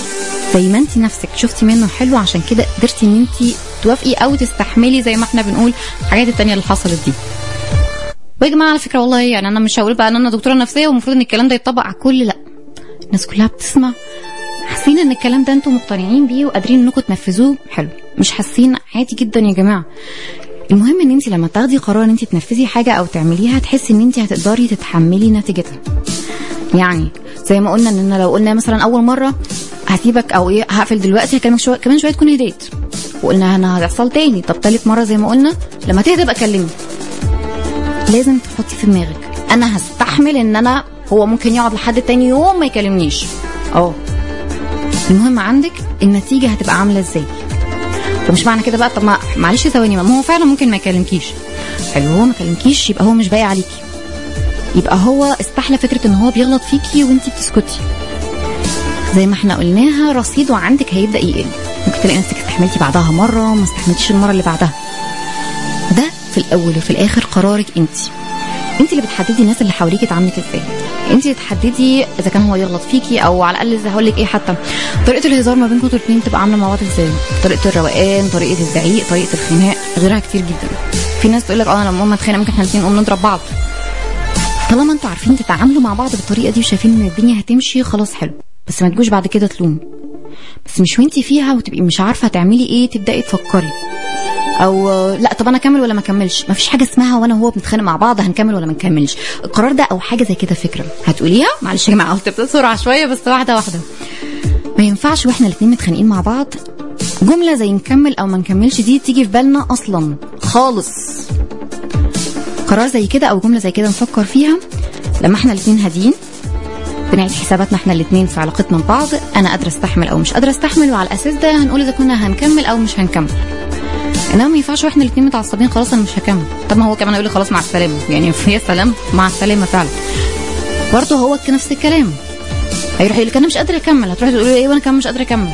زي ما انت نفسك شفتي منه حلو عشان كده قدرتي ان انت توافقي او تستحملي زي ما احنا بنقول الحاجات التانية اللي حصلت دي ويا جماعه على فكره والله يعني انا مش هقول بقى ان انا دكتوره نفسيه ومفروض ان الكلام ده يتطبق على الكل لا الناس كلها بتسمع حاسين ان الكلام ده انتم مقتنعين بيه وقادرين انكم تنفذوه حلو مش حاسين عادي جدا يا جماعه المهم ان انت لما تاخدي قرار ان انت تنفذي حاجه او تعمليها تحسي ان انت هتقدري تتحملي نتيجتها يعني زي ما قلنا اننا لو قلنا مثلا اول مره هسيبك او ايه هقفل دلوقتي هكلمك شويه كمان شويه تكون هديت وقلنا انا هتحصل تاني طب تالت مره زي ما قلنا لما تهدى بقى كلمني لازم تحطي في دماغك انا هستحمل ان انا هو ممكن يقعد لحد تاني يوم ما يكلمنيش اه المهم عندك النتيجه هتبقى عامله ازاي ومش معنى كده بقى طب ما معلش ثواني ما هو فعلا ممكن ما يكلمكيش حلو هو ما كلمكيش يبقى هو مش باقي عليكي يبقى هو استحلى فكره ان هو بيغلط فيكي وانتي بتسكتي زي ما احنا قلناها رصيده عندك هيبدا يقل ممكن تلاقي نفسك استحملتي بعدها مره ما استحملتيش المره اللي بعدها ده في الاول وفي الاخر قرارك انت انت اللي بتحددي الناس اللي حواليك تعاملك ازاي انت اللي تحددي اذا كان هو يغلط فيكي او على الاقل هقول لك ايه حتى طريقه الهزار ما بينكم انتوا الاثنين تبقى عامله مع بعض ازاي طريقه الروقان طريقه الزعيق طريقه الخناق غيرها كتير جدا في ناس تقول لك اه انا لما ماما اتخانق ممكن احنا الاثنين نقوم نضرب بعض طالما انتوا عارفين تتعاملوا مع بعض بالطريقه دي وشايفين ان الدنيا هتمشي خلاص حلو بس ما تجوش بعد كده تلوم بس مش وانتي فيها وتبقي مش عارفه تعملي ايه تبداي تفكري او لا طب انا اكمل ولا ما اكملش ما فيش حاجه اسمها وانا وهو بنتخانق مع بعض هنكمل ولا ما نكملش القرار ده او حاجه زي كده فكره هتقوليها معلش يا جماعه قلت بسرعه شويه بس واحده واحده ما ينفعش واحنا الاثنين متخانقين مع بعض جمله زي نكمل او ما نكملش دي تيجي في بالنا اصلا خالص قرار زي كده او جمله زي كده نفكر فيها لما احنا الاثنين هاديين بنعيد حساباتنا احنا الاثنين في علاقتنا ببعض انا قادره استحمل او مش قادره استحمل وعلى الاساس ده هنقول اذا كنا هنكمل او مش هنكمل انما ما ينفعش واحنا الاثنين متعصبين خلاص انا مش هكمل طب ما هو كمان يقول لي خلاص مع السلامه يعني يا سلام مع السلامه فعلا برضه هو نفس الكلام هيروح يقول لك انا مش قادره اكمل هتروحي تقولي له ايه وانا كمان مش قادره اكمل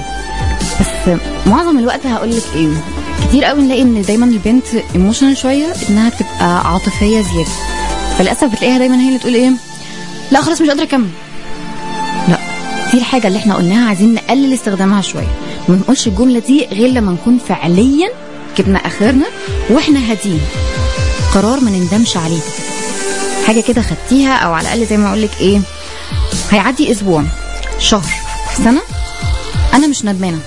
بس معظم الوقت هقول لك ايه كتير قوي نلاقي ان دايما البنت ايموشنال شويه انها تبقى عاطفيه زياده فللاسف بتلاقيها دايما هي اللي تقول ايه لا خلاص مش قادره اكمل لا دي الحاجه اللي احنا قلناها عايزين نقلل استخدامها شويه ما نقولش الجمله دي غير لما نكون فعليا جبنا اخرنا واحنا هادين قرار ما نندمش عليه حاجه كده خدتيها او على الاقل زي ما اقول لك ايه هيعدي اسبوع شهر سنه انا مش ندمانه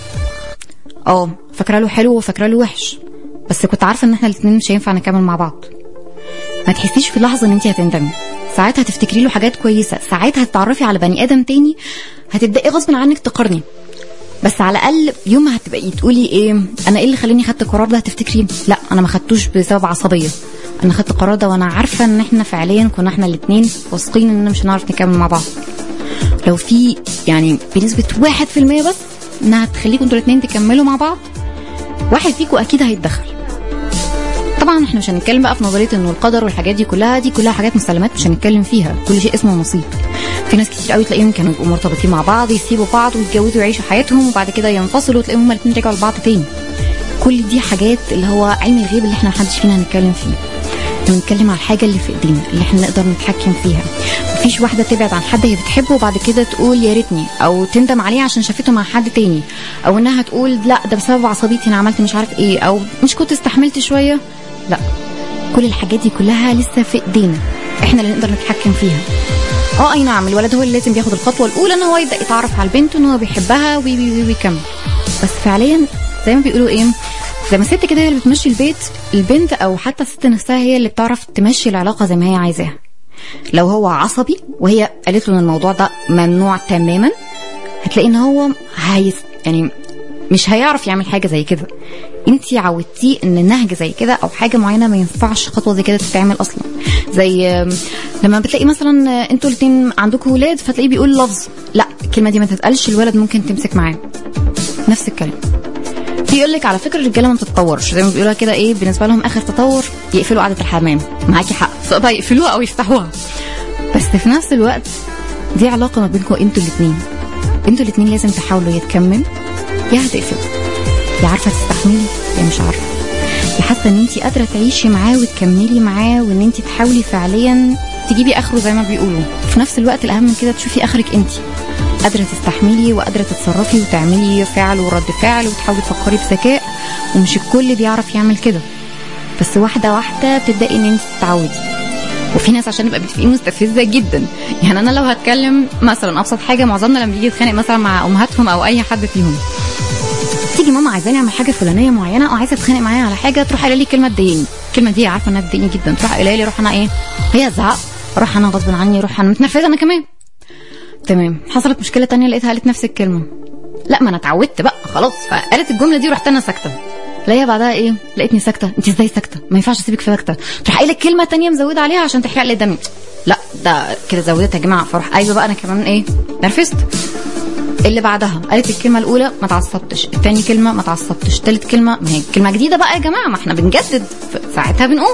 اه فاكره له حلو وفاكره له وحش بس كنت عارفه ان احنا الاثنين مش هينفع نكمل مع بعض ما تحسيش في لحظه ان انت هتندمي ساعات هتفتكري له حاجات كويسه ساعات هتتعرفي على بني ادم تاني هتبداي غصب عنك تقارني بس على الاقل يوم ما هتبقي تقولي ايه انا ايه اللي خلاني خدت القرار ده هتفتكري لا انا ما خدتوش بسبب عصبيه انا خدت القرار ده وانا عارفه ان احنا فعليا كنا احنا الاثنين واثقين اننا مش هنعرف نكمل مع بعض لو في يعني بنسبه واحد في المية بس انها تخليكم انتوا الاثنين تكملوا مع بعض واحد فيكم اكيد هيتدخل طبعا احنا مش هنتكلم بقى في نظريه انه القدر والحاجات دي كلها دي كلها حاجات مسلمات مش هنتكلم فيها كل شيء اسمه نصيب في ناس كتير قوي تلاقيهم كانوا يبقوا مرتبطين مع بعض يسيبوا بعض ويتجوزوا ويعيشوا حياتهم وبعد كده ينفصلوا وتلاقيهم هما الاثنين رجعوا لبعض تاني كل دي حاجات اللي هو علم الغيب اللي احنا محدش فينا هنتكلم فيه احنا بنتكلم على الحاجه اللي في ايدينا اللي احنا نقدر نتحكم فيها مفيش واحده تبعد عن حد هي بتحبه وبعد كده تقول يا ريتني او تندم عليه عشان شافته مع حد تاني او انها تقول لا ده بسبب عصبيتي انا عملت مش عارف ايه او مش كنت استحملت شويه لا كل الحاجات دي كلها لسه في ايدينا احنا اللي نقدر نتحكم فيها اه اي نعم الولد هو اللي لازم بياخد الخطوه الاولى ان هو يبدا يتعرف على البنت ان هو بيحبها وي وي وي ويكمل بس فعليا زي ما بيقولوا ايه زي ما الست كده هي اللي بتمشي البيت البنت او حتى الست نفسها هي اللي بتعرف تمشي العلاقه زي ما هي عايزاها لو هو عصبي وهي قالت له ان الموضوع ده ممنوع تماما هتلاقي ان هو هيس يعني مش هيعرف يعمل حاجه زي كده انت عودتيه ان نهج زي كده او حاجه معينه ما ينفعش خطوه زي كده تتعمل اصلا زي لما بتلاقي مثلا انتوا الاثنين عندكم ولاد فتلاقيه بيقول لفظ لا الكلمه دي ما تتقالش الولد ممكن تمسك معاه نفس الكلام في يقول لك على فكره الرجاله ما بتتطورش زي ما بيقولوا كده ايه بالنسبه لهم اخر تطور يقفلوا قعده الحمام معاكي حق سواء بقى يقفلوها او يفتحوها بس في نفس الوقت دي علاقه ما بينكم انتوا الاثنين انتوا الاثنين لازم تحاولوا يتكمل يا هتقفلوا يا عارفه تستحملي يا مش عارفه يا حاسه ان انت قادره تعيشي معاه وتكملي معاه وان انت تحاولي فعليا تجيبي اخره زي ما بيقولوا في نفس الوقت الاهم من كده تشوفي اخرك انت قادره تستحملي وقادره تتصرفي وتعملي فعل ورد فعل وتحاولي تفكري بذكاء ومش الكل بيعرف يعمل كده بس واحده واحده بتبداي ان انت تتعودي وفي ناس عشان نبقى متفقين مستفزه جدا يعني انا لو هتكلم مثلا ابسط حاجه معظمنا لما بيجي يتخانق مثلا مع امهاتهم او اي حد فيهم تيجي ماما عايزاني اعمل حاجه فلانيه معينه او عايزه تتخانق معايا على حاجه تروح قايله لي كلمه تضايقني الكلمه دي عارفه انها تضايقني جدا تروح قايله لي روح انا ايه هي زعق اروح انا غصب عني اروح انا متنرفزه انا كمان تمام حصلت مشكله تانية لقيتها قالت نفس الكلمه لا ما انا اتعودت بقى خلاص فقالت الجمله دي ورحت انا ساكته لاقيها بعدها ايه لقيتني ساكته انت ازاي ساكته ما ينفعش اسيبك ساكته تروح قايله كلمه تانية مزوده عليها عشان تحرق لي دمي لا ده كده زودتها يا جماعه فاروح ايوه بقى انا كمان ايه نرفزت اللي بعدها قالت الكلمه الاولى ما تعصبتش الثاني كلمه ما تعصبتش ثالث كلمه ما هي كلمه جديده بقى يا جماعه ما احنا بنجدد ساعتها بنقوم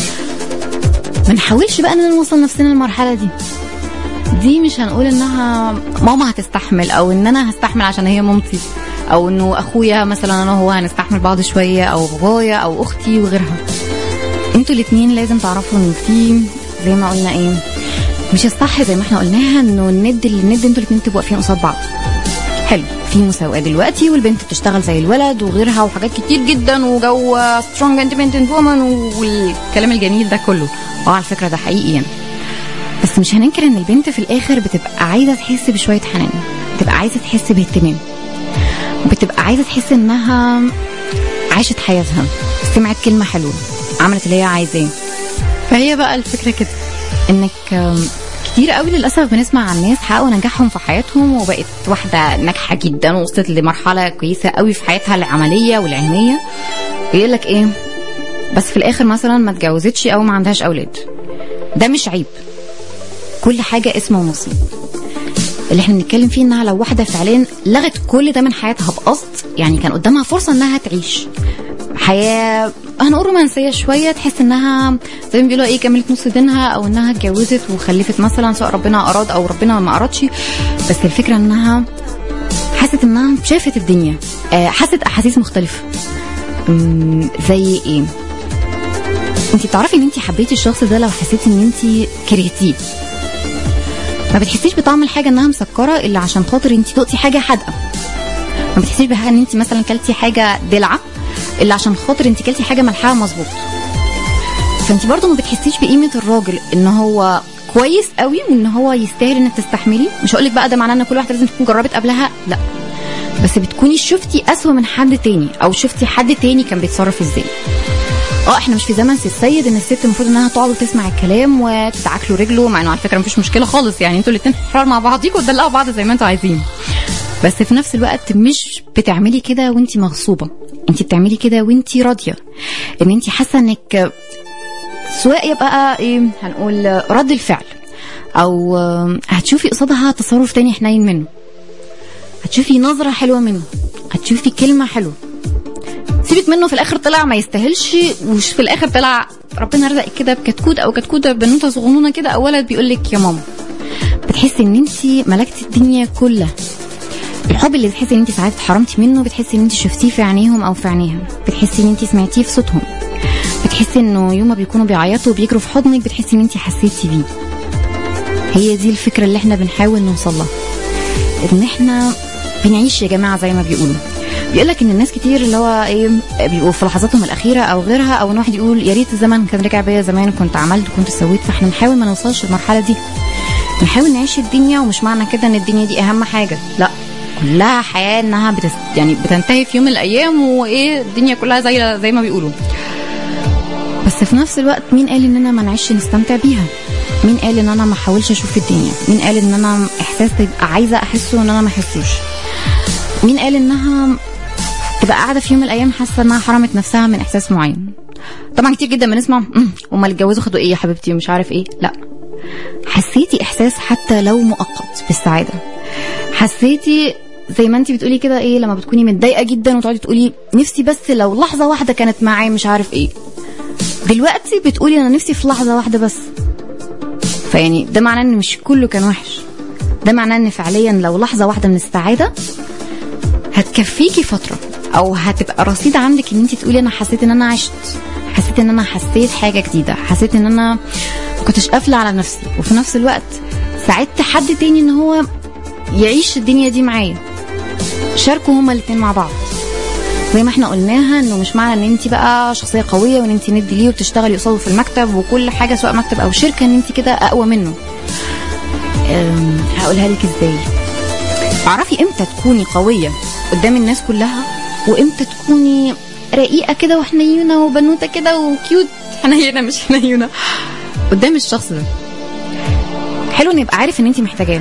ما نحاولش بقى ان نوصل نفسنا للمرحله دي دي مش هنقول انها ماما هتستحمل او ان انا هستحمل عشان هي مامتي او انه اخويا مثلا انا وهو هنستحمل بعض شويه او بابايا او اختي وغيرها انتوا الاتنين لازم تعرفوا ان في زي ما قلنا ايه مش الصح زي ما احنا قلناها انه الند الند انتوا الاتنين تبقوا واقفين قصاد بعض حلو في مساواه دلوقتي والبنت بتشتغل زي الولد وغيرها وحاجات كتير جدا وجو سترونج اندبندنت وومن والكلام الجميل ده كله اه على فكره ده حقيقي يعني بس مش هننكر ان البنت في الاخر بتبقى عايزه تحس بشويه حنان بتبقى عايزه تحس باهتمام بتبقى عايزه تحس انها عاشت حياتها سمعت كلمه حلوه عملت اللي هي عايزاه فهي بقى الفكره كده انك كتير قوي للاسف بنسمع عن ناس حققوا نجاحهم في حياتهم وبقت واحده ناجحه جدا ووصلت لمرحله كويسه قوي في حياتها العمليه والعلميه ويقول لك ايه بس في الاخر مثلا ما اتجوزتش او ما عندهاش اولاد ده مش عيب كل حاجه اسم ونصيب اللي احنا بنتكلم فيه انها لو واحده فعليا لغت كل ده من حياتها بقصد يعني كان قدامها فرصه انها تعيش حياه هنقول رومانسيه شويه تحس انها زي ما بيقولوا ايه كملت نص دينها او انها اتجوزت وخلفت مثلا سواء ربنا اراد او ربنا ما ارادش بس الفكره انها حست انها شافت الدنيا آه، حست احاسيس مختلفه مم، زي ايه انت بتعرفي ان انت حبيتي الشخص ده لو حسيتي ان انت كرهتيه ما بتحسيش بطعم الحاجه انها مسكره الا عشان خاطر انت دقتي حاجه حادقه ما بتحسيش بحاجه ان انت مثلا كلتي حاجه دلعه الا عشان خاطر انت كلتي حاجه ملحها مظبوط فانت برضو ما بتحسيش بقيمه الراجل ان هو كويس قوي وان هو يستاهل انك تستحملي مش هقول لك بقى ده معناه ان كل واحده لازم تكون جربت قبلها لا بس بتكوني شفتي اسوأ من حد تاني او شفتي حد تاني كان بيتصرف ازاي اه احنا مش في زمن سي السيد ان الست المفروض انها تقعد وتسمع الكلام وتدعك له رجله مع انه على فكره مفيش مشكله خالص يعني انتوا الاثنين حرار مع بعضيكوا وتدلقوا بعض زي ما انتوا عايزين بس في نفس الوقت مش بتعملي كده وانت مغصوبه انت بتعملي كده وانت راضيه ان انت حاسه انك سواء يبقى ايه هنقول رد الفعل او هتشوفي قصادها تصرف تاني حنين منه هتشوفي نظره حلوه منه هتشوفي كلمه حلوه سيبك منه في الاخر طلع ما يستاهلش وش في الاخر طلع ربنا رزقك كده بكتكوت او كتكوته بنوته صغنونه كده او ولد بيقول لك يا ماما بتحسي ان انت ملكتي الدنيا كلها الحب اللي بتحسي ان انت ساعات اتحرمتي منه بتحسي ان انت شفتيه في عينيهم او في عينيها بتحسي ان انت سمعتيه في صوتهم بتحسي انه يوم ما بيكونوا بيعيطوا وبيجروا في حضنك بتحسي ان انت حسيتي بيه هي دي الفكره اللي احنا بنحاول نوصل لها ان احنا بنعيش يا جماعه زي ما بيقولوا بيقول لك ان الناس كتير اللي هو ايه بيبقوا في لحظاتهم الاخيره او غيرها او ان واحد يقول يا ريت الزمن كان رجع بيا زمان كنت عملت كنت سويت فاحنا نحاول ما نوصلش للمرحله دي نحاول نعيش الدنيا ومش معنى كده ان الدنيا دي اهم حاجه لا كلها حياه انها بتس... يعني بتنتهي في يوم من الايام وايه الدنيا كلها زي زي ما بيقولوا بس في نفس الوقت مين قال ان انا ما نعيش نستمتع بيها مين قال ان انا ما احاولش اشوف الدنيا مين قال ان انا احساس تبقى عايزه احسه ان انا ما احسوش مين قال انها تبقى قاعده في يوم من الايام حاسه انها حرمت نفسها من احساس معين طبعا كتير جدا بنسمع امال اتجوزوا خدوا ايه يا حبيبتي ومش عارف ايه لا حسيتي احساس حتى لو مؤقت بالسعاده حسيتي زي ما انت بتقولي كده ايه لما بتكوني متضايقه جدا وتقعدي تقولي نفسي بس لو لحظه واحده كانت معايا مش عارف ايه دلوقتي بتقولي انا نفسي في لحظه واحده بس فيعني ده معناه ان مش كله كان وحش ده معناه ان فعليا لو لحظه واحده من السعاده هتكفيكي فتره او هتبقى رصيد عندك ان انت تقولي انا حسيت ان انا عشت حسيت ان انا حسيت حاجه جديده حسيت ان انا ما كنتش قافله على نفسي وفي نفس الوقت ساعدت حد تاني ان هو يعيش الدنيا دي معايا شاركوا هما الاتنين مع بعض زي ما احنا قلناها انه مش معنى ان انت بقى شخصيه قويه وان انت ندي ليه وتشتغلي قصاده في المكتب وكل حاجه سواء مكتب او شركه ان انت كده اقوى منه أم، هقولها لك ازاي اعرفي امتى تكوني قويه قدام الناس كلها وامتى تكوني رقيقه كده وحنينه وبنوته كده وكيوت حنينه مش حنينه قدام الشخص ده حلو ان يبقى عارف ان انت محتاجاه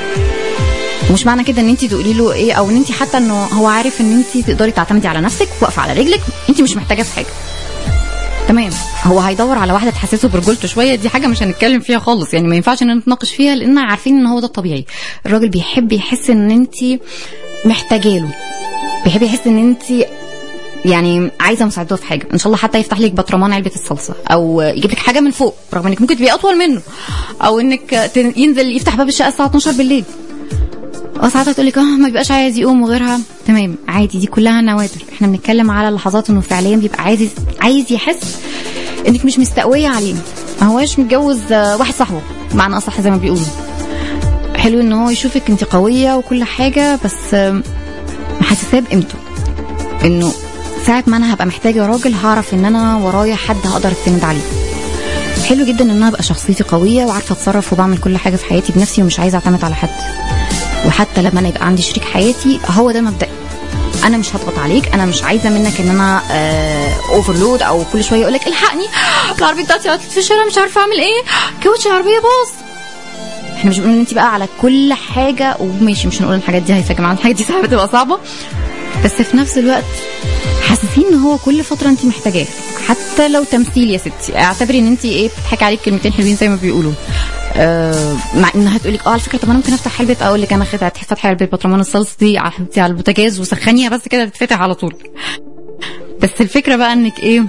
ومش معنى كده ان انت تقولي له ايه او ان انت حتى انه هو عارف ان انت تقدري تعتمدي على نفسك واقفه على رجلك انت مش محتاجه في حاجه تمام هو هيدور على واحده تحسسه برجولته شويه دي حاجه مش هنتكلم فيها خالص يعني ما ينفعش ان نتناقش فيها لان عارفين ان هو ده الطبيعي الراجل بيحب يحس ان انت محتاجه له بيحب يحس ان انت يعني عايزه مساعدته في حاجه ان شاء الله حتى يفتح لك بطرمان علبه الصلصه او يجيب لك حاجه من فوق رغم انك ممكن تبقي اطول منه او انك ت- ينزل يفتح باب الشقه الساعه 12 بالليل اه ساعات تقول لك اه ما بيبقاش عايز يقوم وغيرها تمام عادي دي كلها نوادر احنا بنتكلم على لحظات انه فعليا بيبقى عايز عايز يحس انك مش مستقويه عليه ما هواش متجوز آه، واحد صاحبه معنى اصح زي ما بيقولوا حلو ان هو يشوفك انت قويه وكل حاجه بس آم، محسساه بقيمته انه ساعة ما انا هبقى محتاجة راجل هعرف ان انا ورايا حد هقدر استند عليه حلو جدا ان انا ابقى شخصيتي قوية وعارفة اتصرف وبعمل كل حاجة في حياتي بنفسي ومش عايزة اعتمد على حد وحتى لما انا يبقى عندي شريك حياتي هو ده مبدئي انا مش هضغط عليك انا مش عايزه منك ان انا اوفرلود او كل شويه اقول لك الحقني العربيه بتاعتي عطلت في الشارع مش عارفه اعمل ايه كاوتش العربيه باظ احنا مش بنقول ان انت بقى على كل حاجه وماشي مش هنقول ان الحاجات دي هيفا يا جماعه الحاجات دي ساعات بتبقى صعبه بس في نفس الوقت حاسسين ان هو كل فتره انت محتاجاه حتى لو تمثيل يا ستي اعتبري ان انت ايه بتضحكي عليك كلمتين حلوين زي ما بيقولوا آه مع انها تقول لك اه على فكره طب انا ممكن افتح علبه اقول لك انا خدت فاتحه علبه برطمان الصلصه دي على حبيبتي على البوتاجاز وسخنيها بس كده تتفتح على طول بس الفكره بقى انك ايه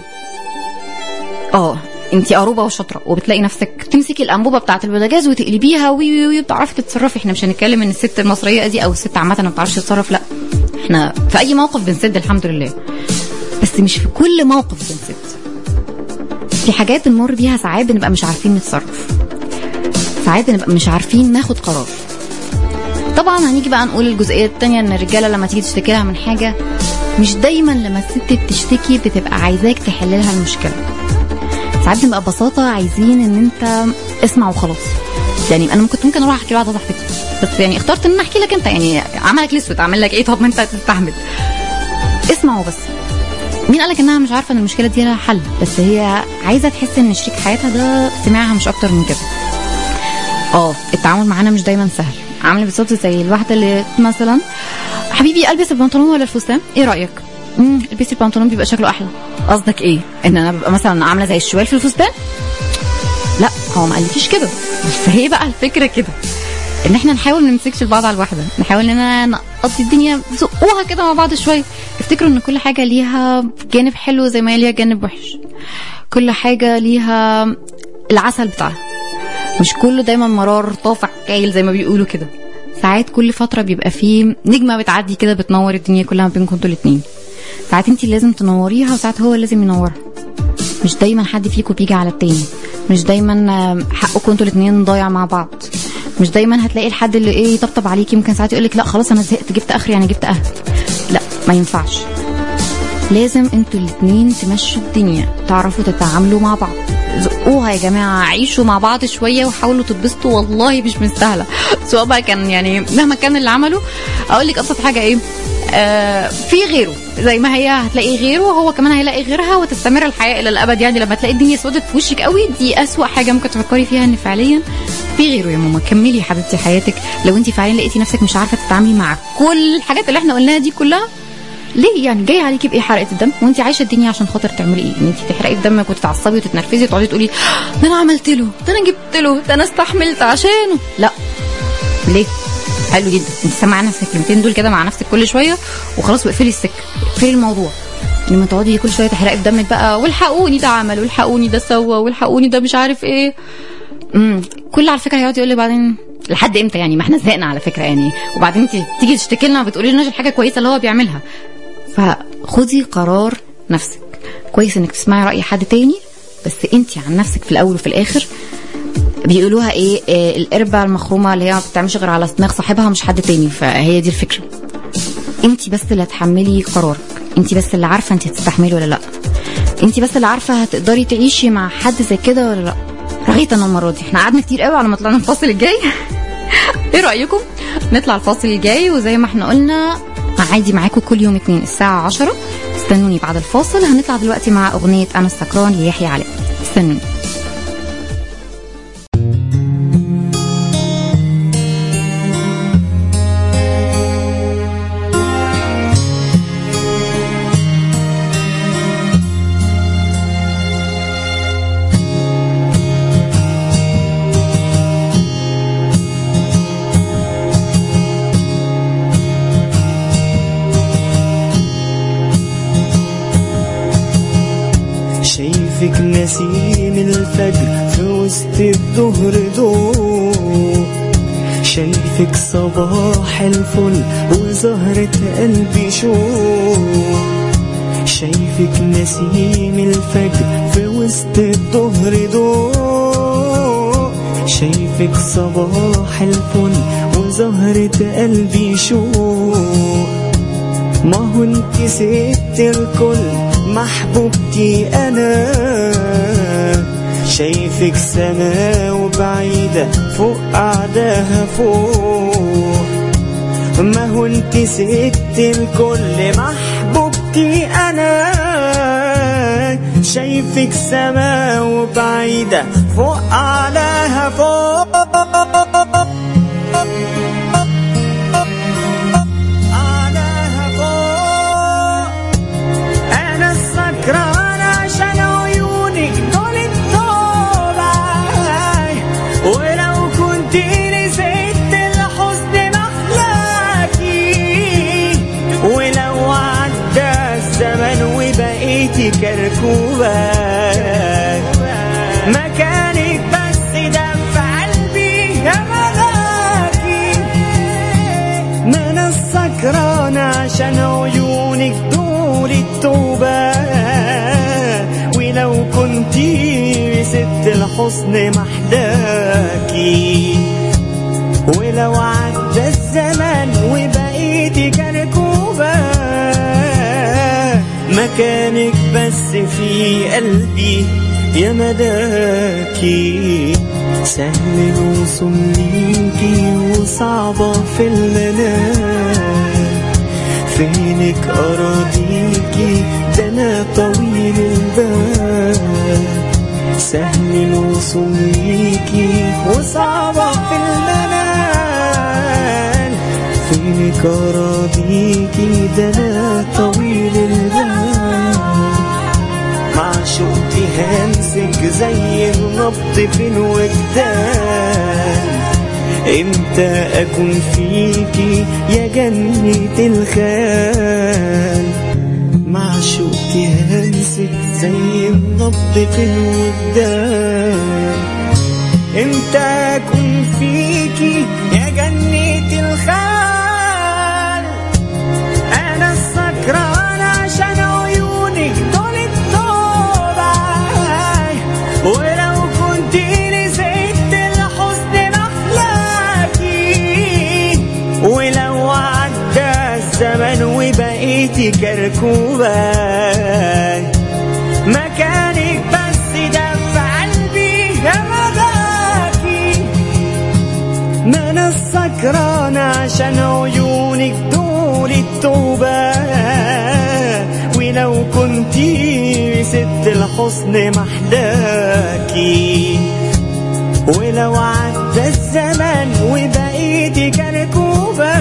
اه انت قروبه وشاطره وبتلاقي نفسك تمسكي الانبوبه بتاعه البوتاجاز وتقلبيها وي وي وي بتعرفي تتصرفي احنا مش هنتكلم ان الست المصريه دي او الست عامه ما بتعرفش تتصرف لا احنا في اي موقف بنسد الحمد لله بس مش في كل موقف بنسد في حاجات بنمر بيها ساعات بنبقى مش عارفين نتصرف ساعات بنبقى مش عارفين ناخد قرار طبعا هنيجي بقى نقول الجزئيه الثانيه ان الرجاله لما تيجي تشتكي لها من حاجه مش دايما لما الست بتشتكي بتبقى عايزاك تحل لها المشكله ساعات بنبقى ببساطه عايزين ان انت اسمع وخلاص يعني انا كنت ممكن اروح احكي لواحده صاحبتي بس يعني اخترت ان أنا احكي لك انت يعني عملك الاسود اعمل لك ايه طب ما انت تستحمل اسمع وبس مين قالك انها مش عارفه ان المشكله دي لها حل بس هي عايزه تحس ان شريك حياتها ده سمعها مش اكتر من كده اه التعامل معانا مش دايما سهل عامله بالظبط زي الواحده اللي مثلا حبيبي البس البنطلون ولا الفستان ايه رايك امم البسي البنطلون بيبقى شكله احلى قصدك ايه ان انا ببقى مثلا عامله زي الشوال في الفستان لا هو ما قالكيش كده بس هي بقى الفكره كده ان احنا نحاول ما نمسكش البعض على الواحده نحاول اننا نقضي الدنيا زقوها كده مع بعض شويه افتكروا ان كل حاجه ليها جانب حلو زي ما هي ليها جانب وحش كل حاجه ليها العسل بتاعها مش كله دايما مرار طافح كايل زي ما بيقولوا كده ساعات كل فتره بيبقى فيه نجمه بتعدي كده بتنور الدنيا كلها ما بينكم انتوا الاتنين ساعات انت لازم تنوريها وساعات هو لازم ينورها مش دايما حد فيكم بيجي على التاني مش دايما آه، حقكم انتوا الاتنين ضايع مع بعض مش دايما هتلاقي الحد اللي ايه يطبطب عليكي ممكن ساعات يقول لك لا خلاص انا زهقت جبت اخري يعني جبت اهل لا ما ينفعش لازم انتوا الاتنين تمشوا الدنيا تعرفوا تتعاملوا مع بعض زقوها يا جماعه عيشوا مع بعض شويه وحاولوا تتبسطوا والله مش مستاهله سواء بقى كان يعني مهما كان اللي عمله اقول لك ابسط حاجه ايه آه في غيره زي ما هي هتلاقي غيره وهو كمان هيلاقي غيرها وتستمر الحياه الى الابد يعني لما تلاقي الدنيا سودت في وشك قوي دي اسوا حاجه ممكن تفكري فيها ان فعليا في غيره يا ماما كملي يا حبيبتي حياتك لو انت فعلا لقيتي نفسك مش عارفه تتعاملي مع كل الحاجات اللي احنا قلناها دي كلها ليه يعني جاي عليكي بايه حرقه الدم وانت عايشه الدنيا عشان خاطر تعملي ايه ان انت تحرقي في دمك وتتعصبي وتتنرفزي وتقعدي تقولي ده انا عملت له ده انا جبت له ده انا استحملت عشانه لا ليه حلو جدا انت سامعه نفسك الكلمتين دول كده مع نفسك كل شويه وخلاص واقفلي السكه اقفلي الموضوع لما تقعدي كل شويه تحرقي في دمك بقى والحقوني ده عمل والحقوني ده سوى والحقوني ده مش عارف ايه امم كل على فكره هيقعد يقول لي بعدين لحد امتى يعني ما احنا زهقنا على فكره يعني وبعدين انت تيجي تشتكي لنا وبتقولي لنا الحاجه كويسه اللي هو بيعملها فخدي قرار نفسك كويس انك تسمعي راي حد تاني بس انت عن نفسك في الاول وفي الاخر بيقولوها ايه آه القربة المخرومة اللي هي ما بتعملش غير على دماغ صاحبها مش حد تاني فهي دي الفكرة انت بس اللي هتحملي قرارك انت بس اللي عارفة انت هتستحملي ولا لا انت بس اللي عارفة هتقدري تعيشي مع حد زي كده ولا لا رغيت انا المرة دي احنا قعدنا كتير قوي على ما طلعنا الفاصل الجاي ايه رأيكم نطلع الفاصل الجاي وزي ما احنا قلنا عادي معاكم كل يوم اتنين الساعة عشرة استنوني بعد الفاصل هنطلع دلوقتي مع أغنية أنا السكران ليحيى علاء استنوني شايفك نسيم الفجر في وسط الظهر ضوء شايفك صباح الفل وزهرة قلبي شوق شايفك نسيم الفجر في وسط الظهر ضوء شايفك صباح الفل وزهرة قلبي شوق ما هو انت ست الكل محبوبتي انا شايفك سما وبعيدة فوق قعدها فوق ما هو انت ست الكل محبوبتي انا شايفك سما وبعيدة فوق قعدها فوق قعدها فوق انا السكران عشان عيونك دول الطوبة ولو كنت نسيت الحزن محلاكي ولو عدى الزمن وبقيتي كركوبة مكانك بس ده في قلبي يا ملاكي ما انا السكران عشان عيونك دول التوبة ولو كنتي ست الحسن محداكي ولو عدى الزمن وبقيتي كركوبة مكانك بس في قلبي يا مداكي سهل الوصول ليكي وصعبة في المنام فينك أراضيكي ده أنا طويل البال سهل الوصول ليكي وصعبة في المنام فينك أراضيكي ده أنا طويل البال معشوقتي همسك زي النبض في الوجدان امتى اكون فيكي يا جنة الخيال معشوقتي همسك زي النبض في الوجدان امتى اكون فيكي يا جنة الخيال انا السكران عشان عيونك دول الطوبة ولو كنت نسيت الحزن محلاكي ولو عدى الزمن وبقيتي كركوبة مكانك بس ده في قلبي يا ملاكي ما انا السكران عشان عيونك دول التوبة ولو كنتي ست الحسن محداكي ولو عدى الزمن وبقيتي كركوبة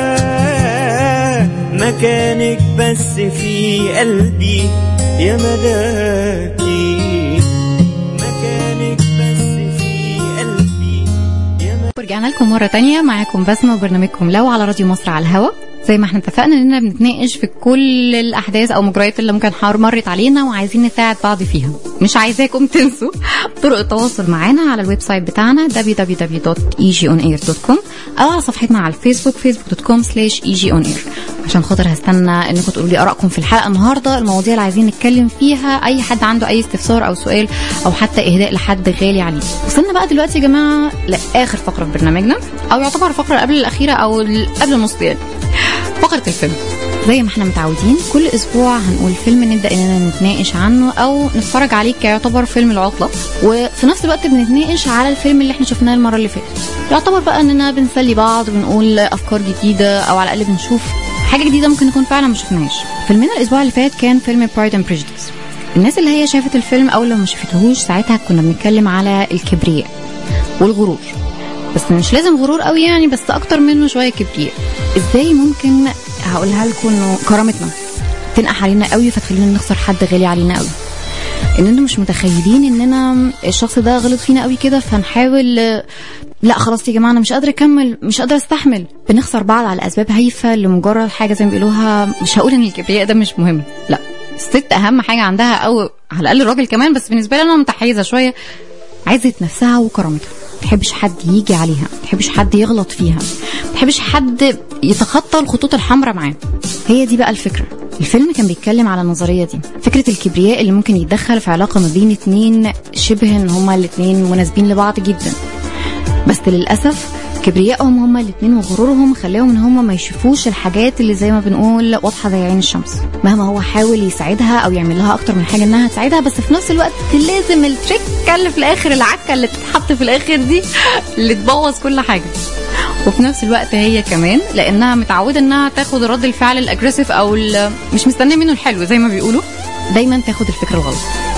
مكانك بس في قلبي يا ملاكي مكانك بس في قلبي يا ملاكي ورجعنا لكم مرة تانية معاكم بسمة وبرنامجكم لو على راديو مصر على الهوا زي ما احنا اتفقنا اننا بنتناقش في كل الاحداث او مجريات اللي ممكن حار مرت علينا وعايزين نساعد بعض فيها مش عايزاكم تنسوا طرق التواصل معانا على الويب سايت بتاعنا www.egionair.com او على صفحتنا على الفيسبوك facebook.com slash egionair عشان خاطر هستنى انكم تقولوا لي ارائكم في الحلقه النهارده المواضيع اللي عايزين نتكلم فيها اي حد عنده اي استفسار او سؤال او حتى اهداء لحد غالي عليه وصلنا بقى دلوقتي يا جماعه لاخر فقره في برنامجنا او يعتبر فقره قبل الاخيره او قبل النص يعني فقره الفيلم زي ما احنا متعودين كل اسبوع هنقول فيلم نبدا اننا نتناقش عنه او نتفرج عليه كيعتبر فيلم العطله وفي نفس الوقت بنتناقش على الفيلم اللي احنا شفناه المره اللي فاتت يعتبر بقى اننا بنسلي بعض بنقول افكار جديده او على الاقل بنشوف حاجه جديده ممكن نكون فعلا ما شفناهاش فيلمنا الاسبوع اللي فات كان فيلم برايد اند بريجديس الناس اللي هي شافت الفيلم او لو ما شافتهوش ساعتها كنا بنتكلم على الكبرياء والغرور بس مش لازم غرور قوي يعني بس اكتر منه شويه كبرياء ازاي ممكن هقولها لكم انه كرامتنا تنقح علينا قوي فتخلينا نخسر حد غالي علينا قوي اننا مش متخيلين اننا الشخص ده غلط فينا قوي كده فنحاول لا خلاص يا جماعه انا مش قادره اكمل مش قادره استحمل بنخسر بعض على اسباب هايفه لمجرد حاجه زي ما بيقولوها مش هقول ان الكبرياء ده مش مهم لا الست اهم حاجه عندها او على الاقل الراجل كمان بس بالنسبه لي انا متحيزه شويه عزه نفسها وكرامتها ما تحبش حد يجي عليها ما تحبش حد يغلط فيها ما تحبش حد يتخطى الخطوط الحمراء معاه هي دي بقى الفكره الفيلم كان بيتكلم على النظرية دي فكرة الكبرياء اللي ممكن يتدخل في علاقة ما بين اتنين شبه ان هما الاتنين مناسبين لبعض جدا بس للأسف كبريائهم هما الاتنين وغرورهم خلاهم ان هما ما يشوفوش الحاجات اللي زي ما بنقول واضحه زي عين الشمس مهما هو حاول يساعدها او يعمل لها اكتر من حاجه انها تساعدها بس في نفس الوقت لازم التريكه اللي في الاخر العكه اللي تتحط في الاخر دي اللي تبوظ كل حاجه وفي نفس الوقت هي كمان لانها متعوده انها تاخد رد الفعل الاجريسيف او مش مستنيه منه الحلو زي ما بيقولوا دايما تاخد الفكره الغلط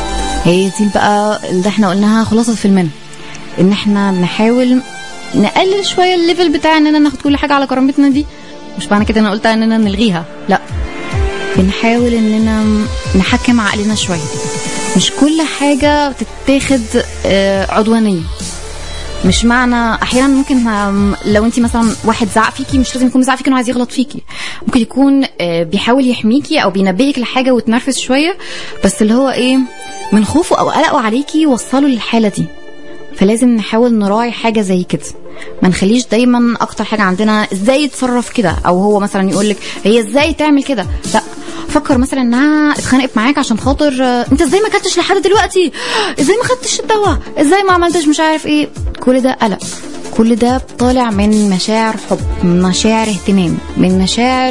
هي دي بقى اللي احنا قلناها خلاصه فيلمنا ان احنا نحاول نقلل شويه الليفل بتاع اننا ناخد كل حاجه على كرامتنا دي مش معنى كده انا قلت اننا نلغيها لا بنحاول اننا نحكم عقلنا شويه مش كل حاجه تتاخد عدوانيه مش معنى احيانا ممكن لو انت مثلا واحد زعق فيكي مش لازم يكون زعق فيكي انه عايز يغلط فيكي ممكن يكون بيحاول يحميكي او بينبهك لحاجه وتنرفز شويه بس اللي هو ايه من خوفه او قلقه عليكي وصله للحاله دي فلازم نحاول نراعي حاجه زي كده ما نخليش دايما اكتر حاجه عندنا ازاي يتصرف كده او هو مثلا يقول لك هي ازاي تعمل كده لا فكر مثلا انها اتخانقت معاك عشان خاطر انت ازاي ما اكلتش لحد دلوقتي ازاي ما خدتش الدواء ازاي ما عملتش مش عارف ايه كل ده قلق كل ده طالع من مشاعر حب من مشاعر اهتمام من مشاعر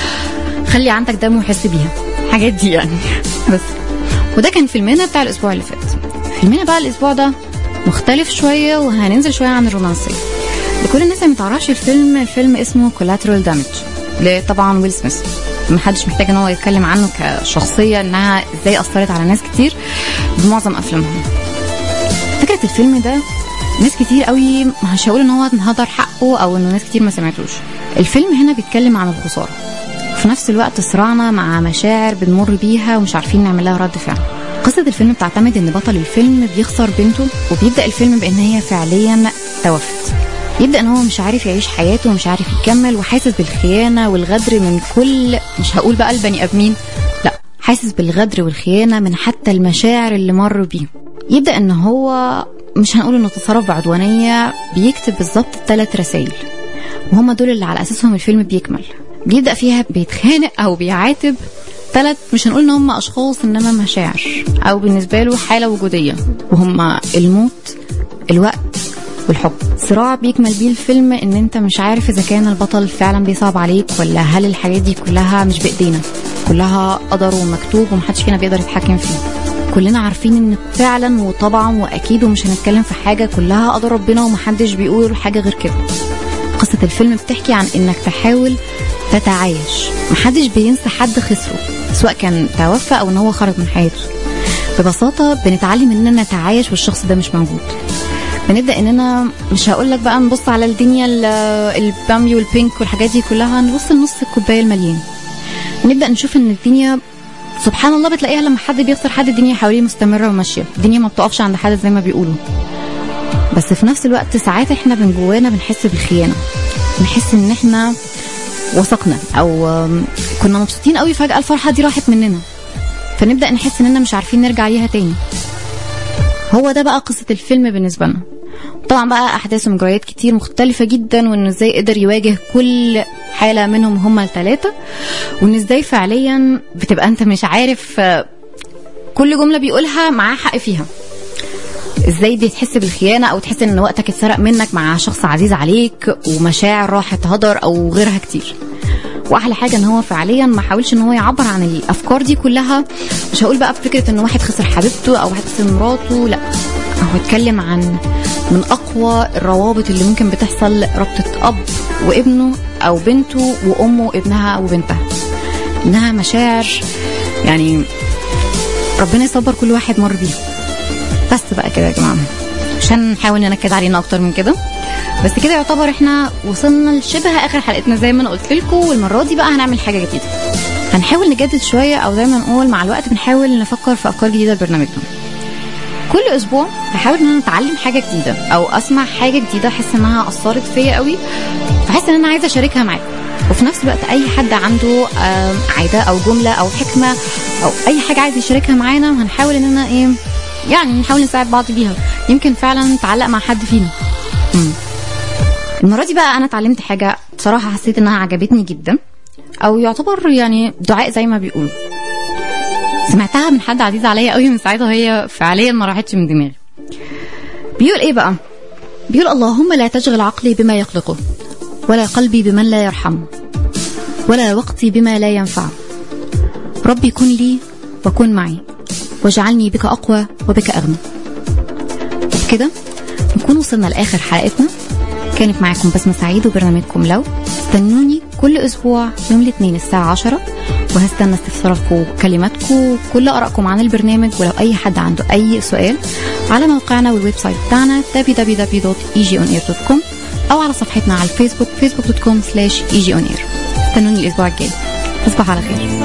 خلي عندك دم وحس بيها الحاجات دي يعني بس وده كان فيلمنا بتاع الاسبوع اللي فات فيلمنا بقى الاسبوع ده مختلف شويه وهننزل شويه عن الرومانسيه لكل الناس اللي متعرفش الفيلم الفيلم اسمه كولاترال دامج طبعا ويل سميث محدش محتاج ان هو يتكلم عنه كشخصيه انها ازاي اثرت على ناس كتير بمعظم افلامهم فكره الفيلم ده ناس كتير قوي مش هقول ان هو انهدر حقه او انه ناس كتير ما سمعتوش الفيلم هنا بيتكلم عن الخساره وفي نفس الوقت صراعنا مع مشاعر بنمر بيها ومش عارفين نعمل لها رد فعل قصة الفيلم بتعتمد ان بطل الفيلم بيخسر بنته وبيبدأ الفيلم بان هي فعليا توفت يبدأ ان هو مش عارف يعيش حياته ومش عارف يكمل وحاسس بالخيانة والغدر من كل مش هقول بقى البني ادمين لا حاسس بالغدر والخيانة من حتى المشاعر اللي مر بيه يبدأ ان هو مش هنقول انه تصرف بعدوانية بيكتب بالظبط ثلاث رسائل وهما دول اللي على اساسهم الفيلم بيكمل بيبدأ فيها بيتخانق او بيعاتب ثلاث مش هنقول ان هم اشخاص انما مشاعر او بالنسبه له حاله وجوديه وهم الموت الوقت والحب صراع بيكمل بيه الفيلم ان انت مش عارف اذا كان البطل فعلا بيصعب عليك ولا هل الحاجات دي كلها مش بايدينا كلها قدر ومكتوب ومحدش فينا بيقدر يتحكم فيه كلنا عارفين ان فعلا وطبعا واكيد ومش هنتكلم في حاجه كلها قدر ربنا ومحدش بيقول حاجه غير كده قصه الفيلم بتحكي عن انك تحاول تتعايش محدش بينسى حد خسره سواء كان توفى او ان هو خرج من حياته ببساطه بنتعلم اننا نتعايش والشخص ده مش موجود بنبدا اننا مش هقول لك بقى نبص على الدنيا البامبي والبينك والحاجات دي كلها نبص لنص الكوبايه المليان نبدا نشوف ان الدنيا سبحان الله بتلاقيها لما حد بيخسر حد الدنيا حواليه مستمره وماشيه الدنيا ما بتقفش عند حد زي ما بيقولوا بس في نفس الوقت ساعات احنا من جوانا بنحس بالخيانه بنحس ان احنا وثقنا او كنا مبسوطين قوي فجاه الفرحه دي راحت مننا فنبدا نحس اننا مش عارفين نرجع ليها تاني هو ده بقى قصة الفيلم بالنسبة لنا طبعا بقى أحداث ومجريات كتير مختلفة جدا وإنه إزاي قدر يواجه كل حالة منهم هما التلاتة وإن إزاي فعليا بتبقى أنت مش عارف آه، كل جملة بيقولها معاه حق فيها ازاي بتحس بالخيانه او تحس ان وقتك اتسرق منك مع شخص عزيز عليك ومشاعر راحت هدر او غيرها كتير واحلى حاجه ان هو فعليا ما حاولش ان هو يعبر عن الافكار دي كلها مش هقول بقى بفكره ان واحد خسر حبيبته او واحد خسر مراته لا هو اتكلم عن من اقوى الروابط اللي ممكن بتحصل رابطه اب وابنه او بنته وامه وابنها وبنتها انها مشاعر يعني ربنا يصبر كل واحد مر بيها بس بقى كده يا جماعه عشان نحاول ننكد علينا اكتر من كده بس كده يعتبر احنا وصلنا لشبه اخر حلقتنا زي ما انا قلت لكم والمره دي بقى هنعمل حاجه جديده هنحاول نجدد شويه او زي ما نقول مع الوقت بنحاول نفكر في افكار جديده لبرنامجنا كل اسبوع بحاول ان انا اتعلم حاجه جديده او اسمع حاجه جديده احس انها اثرت فيا قوي فاحس ان انا عايزه اشاركها معاكم وفي نفس الوقت اي حد عنده آم، عاده او جمله او حكمه او اي حاجه عايز يشاركها معانا هنحاول اننا ايه يعني نحاول نساعد بعض بيها يمكن فعلا تعلق مع حد فينا مم. المره دي بقى انا اتعلمت حاجه بصراحه حسيت انها عجبتني جدا او يعتبر يعني دعاء زي ما بيقولوا سمعتها من حد عزيز عليا قوي من ساعتها وهي فعليا ما راحتش من دماغي بيقول ايه بقى بيقول اللهم لا تشغل عقلي بما يقلقه ولا قلبي بمن لا يرحمه ولا وقتي بما لا ينفعه ربي كن لي وكن معي واجعلني بك أقوى وبك أغنى وبكده نكون وصلنا لآخر حلقتنا كانت معاكم بسمة سعيد وبرنامجكم لو استنوني كل أسبوع يوم الاثنين الساعة 10 وهستنى استفساراتكم وكلماتكم وكل آرائكم عن البرنامج ولو أي حد عنده أي سؤال على موقعنا والويب سايت بتاعنا www.egionair.com أو على صفحتنا على الفيسبوك facebook.com slash egionair استنوني الأسبوع الجاي تصبحوا على خير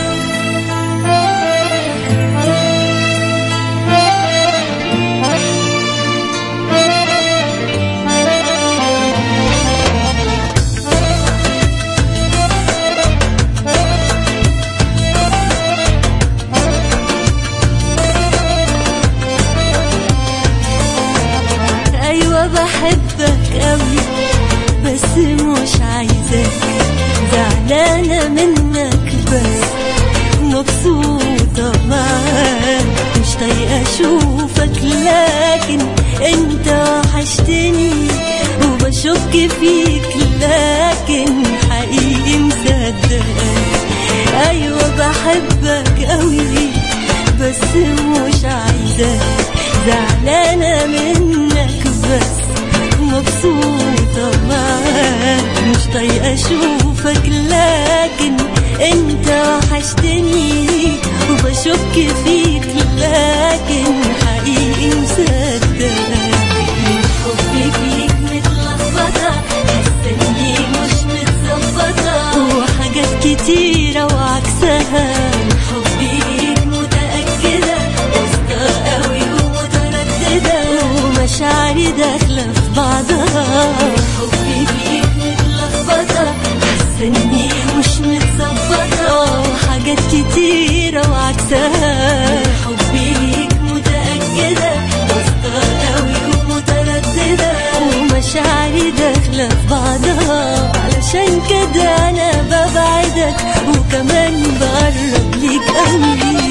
ايوه بحبك قوي بس مش عايزاك زعلانه منك بس مبسوطه معاك مش طايقه اشوفك لكن انت وحشتني وبشك فيك لكن حقيقي مصدقك ايوه بحبك قوي بس مش عايزاك زعلانة منك بس مبسوطة معاك مش طايقة أشوفك لكن أنت وحشتني وبشك فيك لكن حقيقي مصدقك من حبي فيك متلخبطة حاسة إني مش متظبطة وحاجات كتيرة وعكسها من حبي ليك متأكدة واثقة قوي ومترددة ومشاعري داخلة في بعضها حبي فيك متلخبطة حاسة إني مش متظبطة وحاجات كتيرة وعكسها حبي ليك متأكدة واثقة قوي ومترددة ومشاعري داخلة في بعضها علشان كده أنا ببعدك وكمان بقرب ليك قوي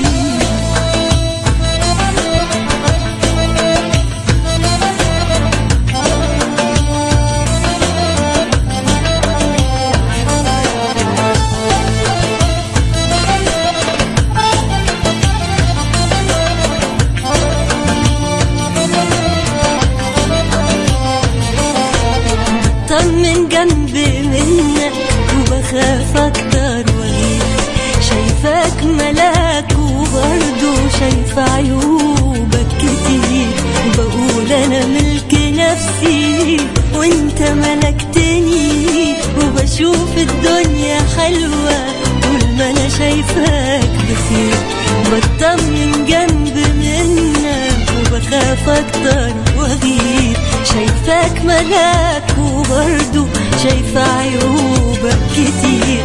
طمن جنبي منك وبخاف اكتر واغير شايفاك ملاك وبرضه شايفة عيوبك كتير بقول انا ملك نفسي وانت ملكتني وبشوف الدنيا حلوة طول ما انا شايفاك بخير بطمن جنب منك وبخاف اكتر واغير شايفاك ملاك وبرضه شايفة عيوبك كتير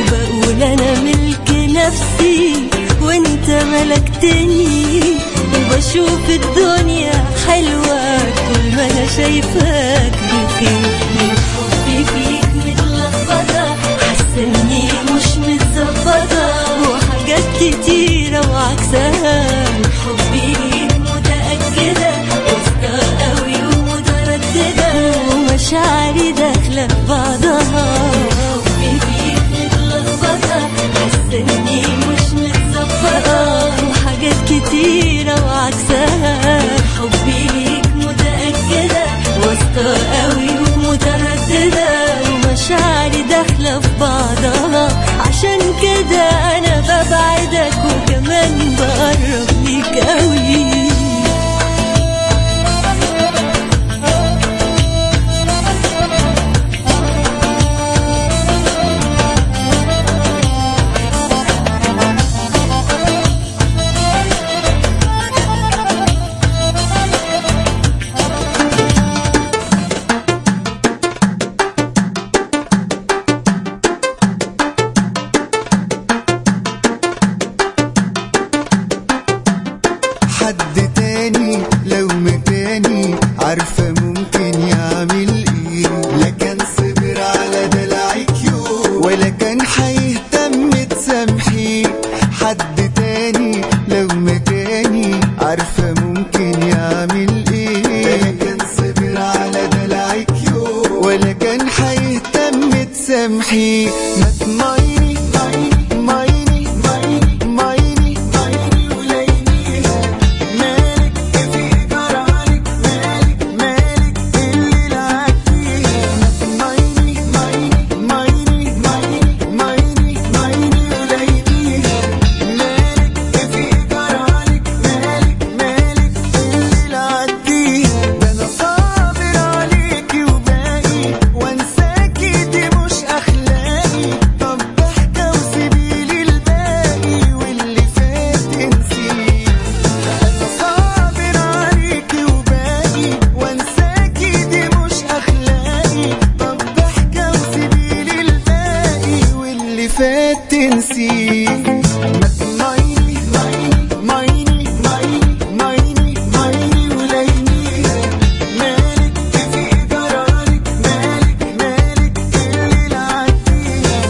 وبقول انا ملك نفسي وانت ملكتني وبشوف واشوف الدنيا حلوة طول ما انا شايفاك بخير من حبي فيك متلخبطة حاسة اني مش متظبطة وحاجات كتيرة وعكسها من حبي ليك متأكدة واثقة قوي ومترددة ومشاعري داخلة في بعضها حبي فيك متلخبطة حاسة اني مش متظبطة وحاجات كتيرة وعكسها حبي ليك متأكدة واثقة قوي ومترددة ومشاعري داخلة في بعضها عشان كده أنا ببعدك وكمان بقرب ليك قوي حد تاني لو مكاني عارفة ممكن يعمل ايه لا كان صبر على دلعك يوم ولا كان هيهتم تسامحيه حد تاني لو مكاني عارفة ممكن يعمل ايه لا كان صبر على دلعك يوم ولا كان هيهتم تسامحيه ما تميني ميني ميني ميني ميني ولينيها مالك في جرالك مالك مالك اللي لعب فيها ميني ميني ميني ميني ميني ميني ولينيها مالك في جرالك مالك مالك اللي لعب فيها ده انا صابر عليكي وباقي وانساكي دي مش اخلاقي طب ضحكه وسيبيلي الباقي واللي فات انسيه انا صابر عليكي وباقي وانساكي دي مش اخلاقي طب ضحكه وسيبيلي الباقي واللي فات تنسيه ما تميني ميني ميني ميني ميني ولينيها مالك في جرالك مالك مالك اللي لعب فيها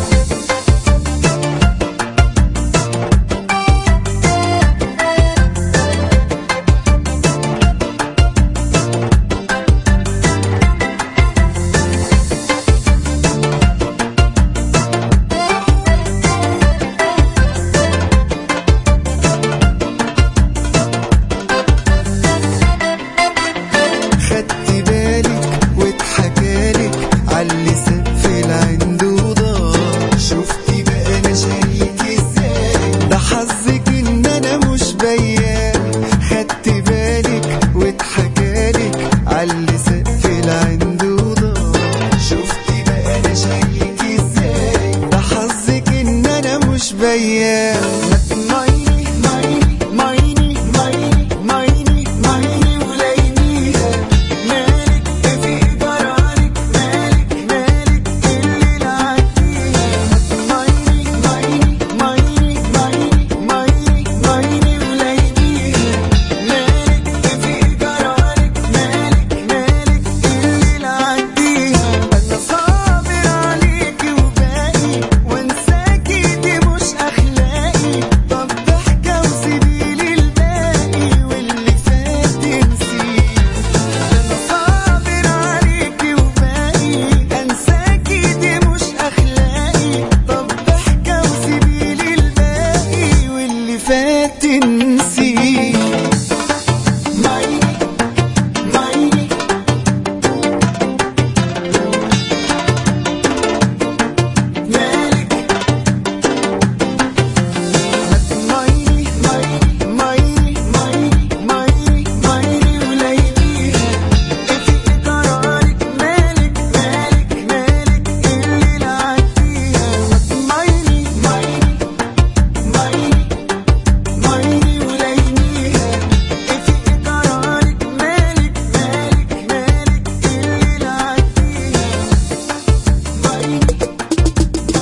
خدت بالك واتحكالك عاللي سقف العند وضاع شفتي بقى انا شايك ازاي ده حظك ان انا مش بيان خدت بالك واتحكالك عاللي سقف العند وضاع شفتي بقى انا شايك ازاي ده حظك ان انا مش بيان